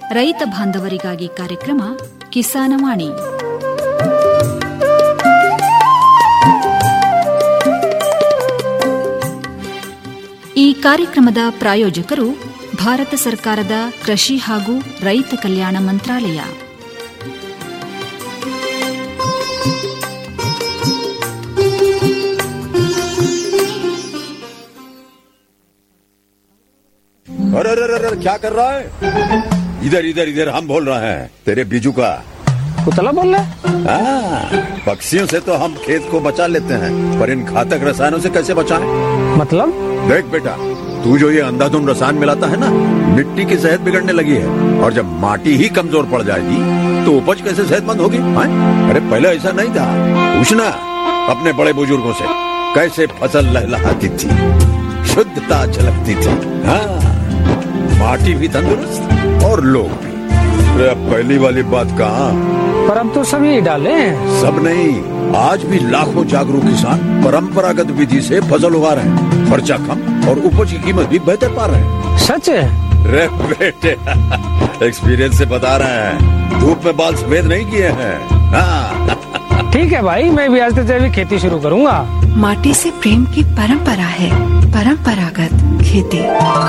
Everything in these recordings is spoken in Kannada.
ರೈತ ಬಾಂಧವರಿಗಾಗಿ ಕಾರ್ಯಕ್ರಮ ಕಿಸಾನವಾಣಿ ಈ ಕಾರ್ಯಕ್ರಮದ ಪ್ರಾಯೋಜಕರು ಭಾರತ ಸರ್ಕಾರದ ಕೃಷಿ ಹಾಗೂ ರೈತ ಕಲ್ಯಾಣ ಮಂತ್ರಾಲಯ अरे अरे अरे अरे, क्या कर रहा है इधर इधर इधर हम बोल रहे हैं तेरे बीजू का उतला बोल रहा है हाँ, पक्षियों से तो हम खेत को बचा लेते हैं पर इन घातक रसायनों से कैसे बचाएं? मतलब देख बेटा तू जो ये अंधाधुंध रसायन मिलाता है ना मिट्टी की सेहत बिगड़ने लगी है और जब माटी ही कमजोर पड़ जाएगी तो उपज कैसे सेहतमंद होगी हाँ? अरे पहले ऐसा नहीं था पूछना अपने बड़े बुजुर्गों से कैसे फसल लहलहाती थी शुद्धता झलकती थी हाँ माटी भी तंदुरुस्त और लोग भी अरे अब पहली वाली बात कहाँ पर अब तो सभी डाले हैं सब नहीं आज भी लाखों जागरूक किसान परंपरागत विधि से फसल उगा रहे हैं खर्चा कम और उपज की कीमत भी बेहतर पा रहे हैं सच है रे बेटे एक्सपीरियंस से बता रहे हैं धूप में बाल सफेद नहीं किए हैं हाँ ठीक है भाई मैं भी आज से जैविक खेती शुरू करूंगा माटी से प्रेम की परंपरा है परंपरागत खेती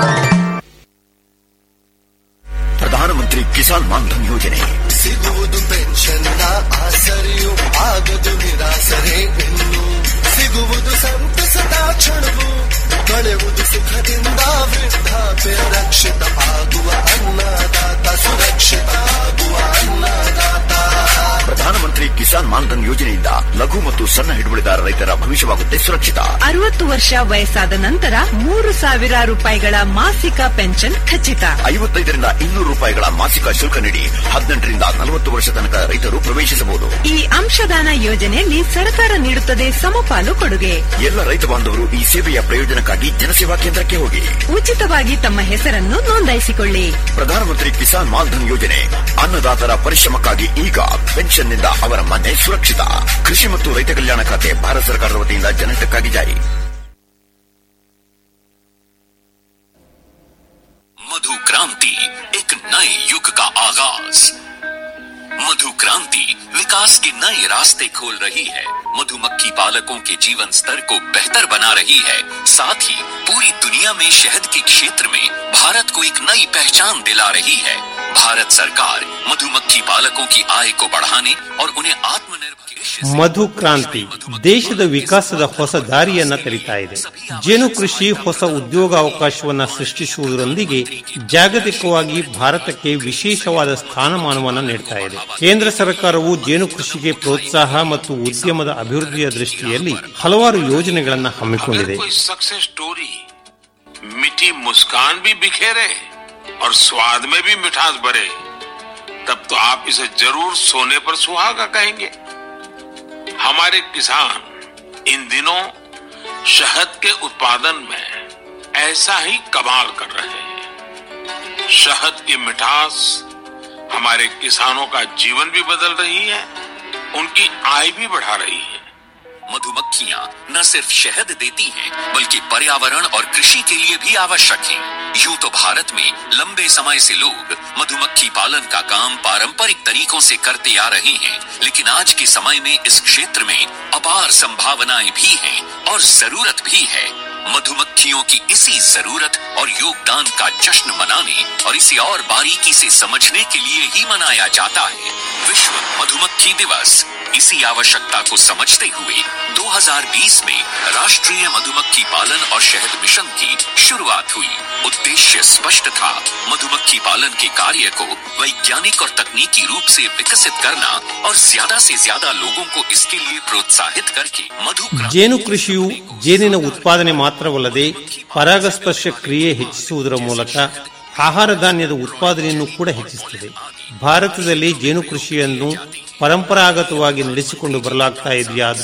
ಪ್ರಧಾನಮಂತ್ರಿ ಕಿಸಾನ್ ಮಾನ್ಧನ್ ಯೋಜನೆ ಸಿಗುವುದು ಪೆನ್ಷನ್ನ ಆಸರೆಯು ಆಗದು ನಿರಾಸರೆ ಇನ್ನು ಸಿಗುವುದು ಸಂತಸದ ಕ್ಷಣವು ಕಳೆಯುವುದು ಸುಖದಿಂದ ವೃದ್ಧಾಪ್ಯ ರಕ್ಷಿತ ಆಗುವ ಅನ್ನದಾತ ಸುರಕ್ಷಿತ ಆಗುವ ಅನ್ನದಾತ ಪ್ರಧಾನಮಂತ್ರಿ ಕಿಸಾನ್ ಮಾನ್ಧನ್ ಯೋಜನೆಯಿಂದ ಲಘು ಮತ್ತು ಸಣ್ಣ ಹಿಡುವಳಿದಾರ ರೈತರ ಭವಿಷ್ಯವಾಗುತ್ತೆ ಸುರಕ್ಷಿತ ಅರವತ್ತು ವರ್ಷ ವಯಸ್ಸಾದ ನಂತರ ಮೂರು ಸಾವಿರ ರೂಪಾಯಿಗಳ ಮಾಸಿಕ ಪೆನ್ಷನ್ ಖಚಿತ ಐವತ್ತೈದರಿಂದ ಇನ್ನೂರು ರೂಪಾಯಿಗಳ ಮಾಸಿಕ ಶುಲ್ಕ ನೀಡಿ ಹದಿನೆಂಟರಿಂದ ನಲವತ್ತು ವರ್ಷ ತನಕ ರೈತರು ಪ್ರವೇಶಿಸಬಹುದು ಈ ಅಂಶದಾನ ಯೋಜನೆಯಲ್ಲಿ ಸರ್ಕಾರ ನೀಡುತ್ತದೆ ಸಮಪಾಲು ಕೊಡುಗೆ ಎಲ್ಲ ರೈತ ಬಾಂಧವರು ಈ ಸೇವೆಯ ಪ್ರಯೋಜನಕ್ಕಾಗಿ ಜನಸೇವಾ ಕೇಂದ್ರಕ್ಕೆ ಹೋಗಿ ಉಚಿತವಾಗಿ ತಮ್ಮ ಹೆಸರನ್ನು ನೋಂದಾಯಿಸಿಕೊಳ್ಳಿ ಪ್ರಧಾನಮಂತ್ರಿ ಕಿಸಾನ್ ಮಾನ್ಧನ್ ಯೋಜನೆ ಅನ್ನದಾತರ ಪರಿಶ್ರಮಕ್ಕಾಗಿ ಈಗ ಪೆನ್ಷನ್ನಿಂದ ಅವರ ಮನೆ ಸುರಕ್ಷಿತ ಕೃಷಿ ಮತ್ತು ರೈತ ಕಲ್ಯಾಣ ಖಾತೆ ಭಾರತ ಸರ್ಕಾರದ ವತಿಯಿಂದ ಜನಹಿತಕ್ಕಾಗಿ ಜಾರಿ मधु क्रांति एक नए युग का आगाज मधु क्रांति विकास के नए रास्ते खोल रही है मधुमक्खी पालकों के जीवन स्तर को बेहतर बना रही है साथ ही पूरी दुनिया में शहद के क्षेत्र में भारत को एक नई पहचान दिला रही है भारत सरकार मधुमक्खी पालकों की आय को बढ़ाने और उन्हें आत्मनिर्भर ಮಧು ಕ್ರಾಂತಿ ದೇಶದ ವಿಕಾಸದ ಹೊಸ ದಾರಿಯನ್ನ ತೆರಿತಾ ಇದೆ ಜೇನು ಕೃಷಿ ಹೊಸ ಉದ್ಯೋಗಾವಕಾಶವನ್ನ ಸೃಷ್ಟಿಸುವುದರೊಂದಿಗೆ ಜಾಗತಿಕವಾಗಿ ಭಾರತಕ್ಕೆ ವಿಶೇಷವಾದ ಸ್ಥಾನಮಾನವನ್ನು ನೀಡ್ತಾ ಇದೆ ಕೇಂದ್ರ ಸರ್ಕಾರವು ಜೇನು ಕೃಷಿಗೆ ಪ್ರೋತ್ಸಾಹ ಮತ್ತು ಉದ್ಯಮದ ಅಭಿವೃದ್ಧಿಯ ದೃಷ್ಟಿಯಲ್ಲಿ ಹಲವಾರು ಯೋಜನೆಗಳನ್ನು ಹಮ್ಮಿಕೊಂಡಿದೆ कोई सक्सेस स्टोरी मीठी मुस्कान भी बिखेरे और स्वाद में भी मिठास भरे तब तो आप इसे जरूर सोने पर सुहागा कहेंगे हमारे किसान इन दिनों शहद के उत्पादन में ऐसा ही कमाल कर रहे हैं शहद की मिठास हमारे किसानों का जीवन भी बदल रही है उनकी आय भी बढ़ा रही है मधुमक्खियाँ न सिर्फ शहद देती हैं, बल्कि पर्यावरण और कृषि के लिए भी आवश्यक हैं। यूं तो भारत में लंबे समय से लोग मधुमक्खी पालन का काम पारंपरिक तरीकों से करते आ रहे हैं लेकिन आज के समय में इस क्षेत्र में अपार संभावनाएं भी हैं और जरूरत भी है मधुमक्खियों की इसी जरूरत और योगदान का जश्न मनाने और इसे और बारीकी से समझने के लिए ही मनाया जाता है विश्व मधुमक्खी दिवस इसी आवश्यकता को समझते हुए 2020 में राष्ट्रीय मधुमक्खी पालन और शहद मिशन की शुरुआत हुई उद्देश्य स्पष्ट था मधुमक्खी पालन के कार्य को वैज्ञानिक और तकनीकी रूप से विकसित करना और ज्यादा से ज्यादा लोगों को इसके लिए प्रोत्साहित करके मधु ಜೇನು ಕೃಷಿಯು ಜೇನಿನ ಉತ್ಪಾದನೆ ಮಾತ್ರವಲ್ಲದೆ ಪರಾಗಸ್ಪರ್ಶ ಕ್ರಿಯೆ ಹೆಚ್ಚಿಸುವುದರ ಮೂಲಕ ಆಹಾರ ಧಾನ್ಯದ ಉತ್ಪಾದನೆಯನ್ನು ಕೂಡ ಹೆಚ್ಚಿಸುತ್ತದೆ ಭಾರತದಲ್ಲಿ ಜೇನು ಕೃಷಿಯನ್ನು ಪರಂಪರಾಗತವಾಗಿ ನಡೆಸಿಕೊಂಡು ಬರಲಾಗ್ತಾ ಇದೆಯಾದರೂ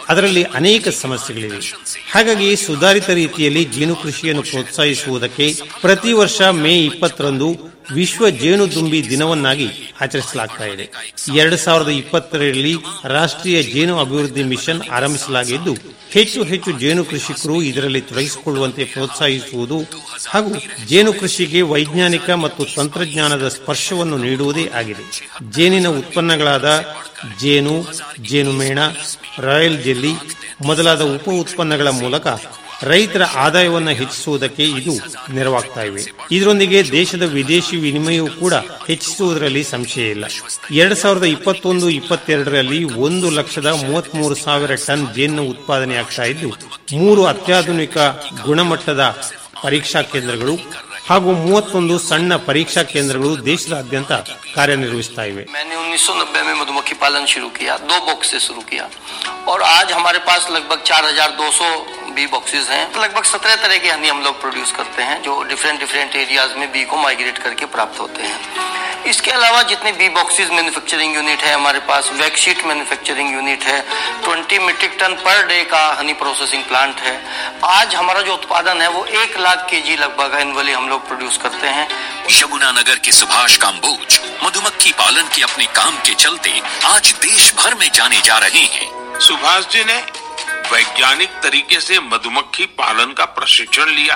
ಅದರಲ್ಲಿ ಅನೇಕ ಸಮಸ್ಯೆಗಳಿವೆ ಹಾಗಾಗಿ ಸುಧಾರಿತ ರೀತಿಯಲ್ಲಿ ಜೇನು ಕೃಷಿಯನ್ನು ಪ್ರೋತ್ಸಾಹಿಸುವುದಕ್ಕೆ ಪ್ರತಿ ವರ್ಷ ಮೇ ಇಪ್ಪತ್ತರಂದು ವಿಶ್ವ ಜೇನುದುಂಬಿ ದಿನವನ್ನಾಗಿ ಆಚರಿಸಲಾಗ್ತಾ ಇದೆ ಎರಡು ಸಾವಿರದ ಇಪ್ಪತ್ತರಲ್ಲಿ ರಾಷ್ಟ್ರೀಯ ಜೇನು ಅಭಿವೃದ್ಧಿ ಮಿಷನ್ ಆರಂಭಿಸಲಾಗಿದ್ದು ಹೆಚ್ಚು ಹೆಚ್ಚು ಜೇನು ಕೃಷಿಕರು ಇದರಲ್ಲಿ ತೊಡಗಿಸಿಕೊಳ್ಳುವಂತೆ ಪ್ರೋತ್ಸಾಹಿಸುವುದು ಹಾಗೂ ಜೇನು ಕೃಷಿಗೆ ವೈಜ್ಞಾನಿಕ ಮತ್ತು ತಂತ್ರಜ್ಞಾನದ ಸ್ಪರ್ಶವನ್ನು ನೀಡುವುದೇ ಆಗಿದೆ ಜೇನಿನ ಉತ್ಪನ್ನಗಳಾದ ಜೇನು ಜೇನುಮೇಣ ರಾಯಲ್ ಜೆಲ್ಲಿ ಮೊದಲಾದ ಉಪ ಉತ್ಪನ್ನಗಳ ಮೂಲಕ ರೈತರ ಆದಾಯವನ್ನು ಹೆಚ್ಚಿಸುವುದಕ್ಕೆ ಇದು ನೆರವಾಗ್ತಾ ಇವೆ ಇದರೊಂದಿಗೆ ದೇಶದ ವಿದೇಶಿ ವಿನಿಮಯವೂ ಕೂಡ ಹೆಚ್ಚಿಸುವುದರಲ್ಲಿ ಸಂಶಯ ಇಲ್ಲ ಎರಡ್ ಸಾವಿರದ ಇಪ್ಪತ್ತೊಂದು ಇಪ್ಪತ್ತೆರಡರಲ್ಲಿ ಒಂದು ಲಕ್ಷದ ಮೂವತ್ಮೂರು ಸಾವಿರ ಟನ್ ಜೇನು ಉತ್ಪಾದನೆ ಆಗ್ತಾ ಇದ್ದು ಮೂರು ಅತ್ಯಾಧುನಿಕ ಗುಣಮಟ್ಟದ ಪರೀಕ್ಷಾ ಕೇಂದ್ರಗಳು ಹಾಗೂ ಮೂವತ್ತೊಂದು ಸಣ್ಣ ಪರೀಕ್ಷಾ ಕೇಂದ್ರಗಳು ದೇಶದಾದ್ಯಂತ ಕಾರ್ಯನಿರ್ವಹಿಸ್ತಾ ಇವೆ मैंने 1990 में मधुमक्खी पालन शुरू किया दो बॉक्स से शुरू किया और आज हमारे पास लगभग 4200 बी बॉक्सेस हैं लगभग 17 तरह के हनी हम लोग प्रोड्यूस करते हैं जो डिफरेंट डिफरेंट एरियाज में बी को माइग्रेट करके प्राप्त होते हैं इसके अलावा जितने बी बॉक्सेस मैन्युफैक्चरिंग यूनिट है हमारे पास वैक्सीट मैन्युफैक्चरिंग यूनिट है 20 मीट्रिक टन पर डे का हनी प्रोसेसिंग प्लांट है आज हमारा जो उत्पादन है वो एक लाख के जी लगभग एनुअली हम लोग प्रोड्यूस करते हैं यमुनानगर के सुभाष काम्बोज मधुमक्खी पालन के अपने काम के चलते आज देश भर में जाने जा रहे हैं सुभाष जी ने वैज्ञानिक तरीके से मधुमक्खी पालन का प्रशिक्षण लिया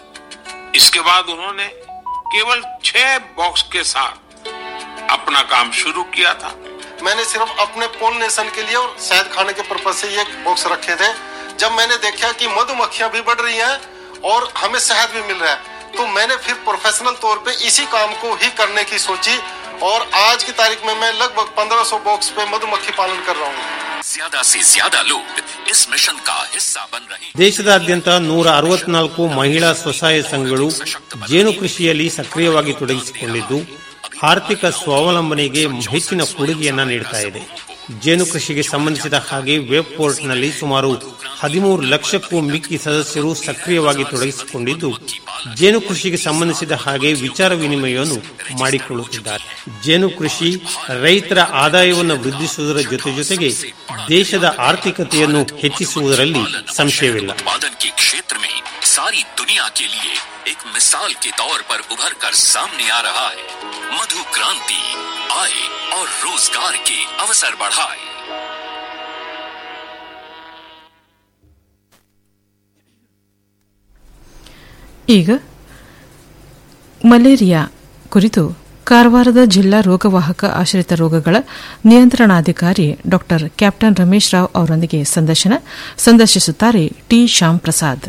इसके बाद उन्होंने केवल छह बॉक्स के साथ अपना काम शुरू किया था मैंने सिर्फ अपने पोलिनेशन के लिए और शहद खाने के पर्पज से ये बॉक्स रखे थे जब मैंने देखा कि मधुमक्खियां भी बढ़ रही हैं और हमें शहद भी मिल रहा है तो मैंने फिर प्रोफेशनल तौर पे इसी काम को ही करने की सोची और आज की तारीख में मैं लगभग 1500 बॉक्स पे मधुमक्खी पालन कर रहा हूँ ज्यादा से ज्यादा लोग इस मिशन का हिस्सा बन रहे हैं ದೇಶದಾದ್ಯಂತ ನೂರ ಅರವತ್ನಾಲ್ಕು ಮಹಿಳಾ ಸ್ವಸಹಾಯ ಸಂಘಗಳು ಜೇನು ಕೃಷಿಯಲ್ಲಿ ಸಕ್ರಿಯವಾಗಿ ತೊಡಗಿಸಿಕೊಂಡಿದ್ದು ಆರ್ಥಿಕ ಸ್ವಾವಲಂಬನೆಗೆ ಹೆಚ್ಚಿನ ಕೊಡುಗೆಯನ್ನ ನೀಡುತ್ತಾ ಇದೆ ಜೇನು ಕೃಷಿಗೆ ಸಂಬಂಧಿಸಿದ ಹಾಗೆ ವೆಬ್ ಪೋರ್ಟ್ನಲ್ಲಿ ಸುಮಾರು ಹದಿಮೂರು ಲಕ್ಷಕ್ಕೂ ಮಿಕ್ಕಿ ಸದಸ್ಯರು ಸಕ್ರಿಯವಾಗಿ ತೊಡಗಿಸಿಕೊಂಡಿದ್ದು ಜೇನು ಕೃಷಿಗೆ ಸಂಬಂಧಿಸಿದ ಹಾಗೆ ವಿಚಾರ ವಿನಿಮಯವನ್ನು ಮಾಡಿಕೊಳ್ಳುತ್ತಿದ್ದಾರೆ ಜೇನು ಕೃಷಿ ರೈತರ ಆದಾಯವನ್ನು ವೃದ್ಧಿಸುವುದರ ಜೊತೆ ಜೊತೆಗೆ ದೇಶದ ಆರ್ಥಿಕತೆಯನ್ನು ಹೆಚ್ಚಿಸುವುದರಲ್ಲಿ ಸಂಶಯವಿಲ್ಲ उत्पादन के क्षेत्र में सारी दुनिया के लिए एक मिसाल के तौर पर उभर कर सामने आ रहा है मधु क्रांति आय और रोजगार के अवसर बढ़ाए ಈಗ ಮಲೇರಿಯಾ ಕುರಿತು ಕಾರವಾರದ ಜಿಲ್ಲಾ ರೋಗವಾಹಕ ಆಶ್ರಿತ ರೋಗಗಳ ನಿಯಂತ್ರಣಾಧಿಕಾರಿ ಡಾ ಕ್ಯಾಪ್ಟನ್ ರಮೇಶ್ ರಾವ್ ಅವರೊಂದಿಗೆ ಸಂದರ್ಶನ ಸಂದರ್ಶಿಸುತ್ತಾರೆ ಟಿ ಶ್ಯಾಮ್ ಪ್ರಸಾದ್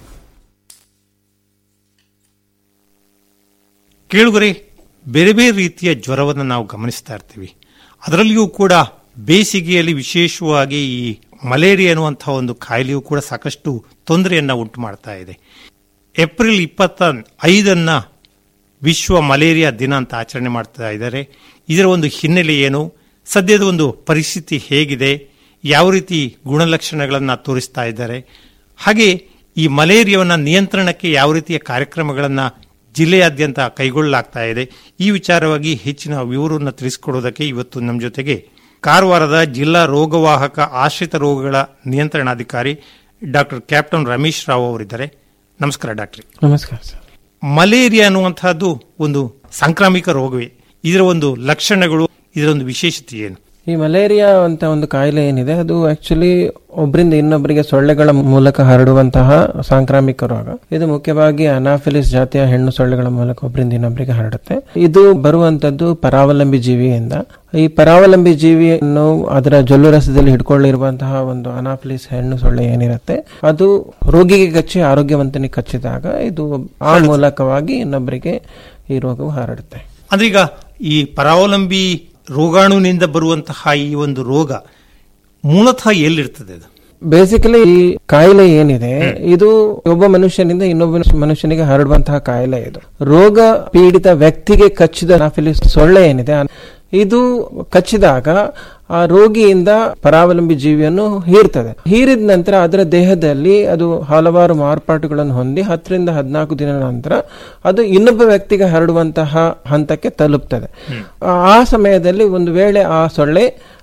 ಕೇಳುಗರೆ ಬೇರೆ ಬೇರೆ ರೀತಿಯ ಜ್ವರವನ್ನು ನಾವು ಗಮನಿಸ್ತಾ ಇರ್ತೀವಿ ಅದರಲ್ಲಿಯೂ ಕೂಡ ಬೇಸಿಗೆಯಲ್ಲಿ ವಿಶೇಷವಾಗಿ ಈ ಮಲೇರಿಯಾ ಅನ್ನುವಂತಹ ಒಂದು ಕಾಯಿಲೆಯೂ ಕೂಡ ಸಾಕಷ್ಟು ತೊಂದರೆಯನ್ನ ಉಂಟು ಮಾಡ್ತಾ ಇದೆ ಏಪ್ರಿಲ್ ಇಪ್ಪತ್ತ ಐದನ್ನ ವಿಶ್ವ ಮಲೇರಿಯಾ ದಿನ ಅಂತ ಆಚರಣೆ ಮಾಡ್ತಾ ಇದ್ದಾರೆ ಇದರ ಒಂದು ಹಿನ್ನೆಲೆ ಏನು ಸದ್ಯದ ಒಂದು ಪರಿಸ್ಥಿತಿ ಹೇಗಿದೆ ಯಾವ ರೀತಿ ಗುಣಲಕ್ಷಣಗಳನ್ನು ತೋರಿಸ್ತಾ ಇದ್ದಾರೆ ಹಾಗೆ ಈ ಮಲೇರಿಯಾವನ್ನ ನಿಯಂತ್ರಣಕ್ಕೆ ಯಾವ ರೀತಿಯ ಕಾರ್ಯಕ್ರಮಗಳನ್ನು ಜಿಲ್ಲೆಯಾದ್ಯಂತ ಕೈಗೊಳ್ಳಲಾಗ್ತಾ ಇದೆ ಈ ವಿಚಾರವಾಗಿ ಹೆಚ್ಚಿನ ವಿವರವನ್ನು ತಿಳಿಸಿಕೊಡೋದಕ್ಕೆ ಇವತ್ತು ನಮ್ಮ ಜೊತೆಗೆ ಕಾರವಾರದ ಜಿಲ್ಲಾ ರೋಗವಾಹಕ ಆಶ್ರಿತ ರೋಗಗಳ ನಿಯಂತ್ರಣಾಧಿಕಾರಿ ಡಾಕ್ಟರ್ ಕ್ಯಾಪ್ಟನ್ ರಮೇಶ್ ರಾವ್ ಅವರಿದ್ದಾರೆ ನಮಸ್ಕಾರ ಡಾಕ್ಟ್ರಿ ನಮಸ್ಕಾರ ಸರ್ ಮಲೇರಿಯಾ ಅನ್ನುವಂತಹದ್ದು ಒಂದು ಸಾಂಕ್ರಾಮಿಕ ರೋಗವೇ ಇದರ ಒಂದು ಲಕ್ಷಣಗಳು ಇದರ ಒಂದು ವಿಶೇಷತೆ ಏನು ಈ ಮಲೇರಿಯಾ ಅಂತ ಒಂದು ಕಾಯಿಲೆ ಏನಿದೆ ಅದು ಆಕ್ಚುಲಿ ಒಬ್ಬರಿಂದ ಇನ್ನೊಬ್ಬರಿಗೆ ಸೊಳ್ಳೆಗಳ ಮೂಲಕ ಹರಡುವಂತಹ ಸಾಂಕ್ರಾಮಿಕ ರೋಗ ಇದು ಮುಖ್ಯವಾಗಿ ಅನಾಫಿಲಿಸ್ ಜಾತಿಯ ಹೆಣ್ಣು ಸೊಳ್ಳೆಗಳ ಮೂಲಕ ಒಬ್ಬರಿಂದ ಇನ್ನೊಬ್ಬರಿಗೆ ಹರಡುತ್ತೆ ಇದು ಬರುವಂತದ್ದು ಪರಾವಲಂಬಿ ಜೀವಿಯಿಂದ ಈ ಪರಾವಲಂಬಿ ಜೀವಿಯನ್ನು ಅದರ ಜೊಲ್ಲು ರಸದಲ್ಲಿ ಹಿಡ್ಕೊಳ್ಳಿರುವಂತಹ ಒಂದು ಅನಾಫಿಲಿಸ್ ಹೆಣ್ಣು ಸೊಳ್ಳೆ ಏನಿರುತ್ತೆ ಅದು ರೋಗಿಗೆ ಕಚ್ಚಿ ಆರೋಗ್ಯವಂತನಿಗೆ ಕಚ್ಚಿದಾಗ ಇದು ಆ ಮೂಲಕವಾಗಿ ಇನ್ನೊಬ್ಬರಿಗೆ ಈ ರೋಗವು ಹರಡುತ್ತೆ ಅಂದ್ರೆ ಈಗ ಈ ಪರಾವಲಂಬಿ ರೋಗಾಣುವಿನಿಂದ ಬರುವಂತಹ ಈ ಒಂದು ರೋಗ ಮೂಲತಃ ಎಲ್ಲಿರ್ತದೆ ಅದು ಬೇಸಿಕಲಿ ಈ ಕಾಯಿಲೆ ಏನಿದೆ ಇದು ಒಬ್ಬ ಮನುಷ್ಯನಿಂದ ಇನ್ನೊಬ್ಬ ಮನುಷ್ಯನಿಗೆ ಹರಡುವಂತಹ ಕಾಯಿಲೆ ಇದು ರೋಗ ಪೀಡಿತ ವ್ಯಕ್ತಿಗೆ ಕಚ್ಚಿದ ಅನಾಫಿಲಿಸ್ ಸೊಳ್ಳೆ ಏನಿದೆ ಇದು ಕಚ್ಚಿದಾಗ ಆ ರೋಗಿಯಿಂದ ಪರಾವಲಂಬಿ ಜೀವಿಯನ್ನು ಹೀರ್ತದೆ ಹೀರಿದ ನಂತರ ಅದರ ದೇಹದಲ್ಲಿ ಅದು ಹಲವಾರು ಮಾರ್ಪಾಟುಗಳನ್ನು ಹೊಂದಿ ಹತ್ತರಿಂದ ಹದಿನಾಲ್ಕು ದಿನ ನಂತರ ಅದು ಇನ್ನೊಬ್ಬ ವ್ಯಕ್ತಿಗೆ ಹರಡುವಂತಹ ಹಂತಕ್ಕೆ ತಲುಪ್ತದೆ ಆ ಸಮಯದಲ್ಲಿ ಒಂದು ವೇಳೆ ಆ ಸೊಳ್ಳೆ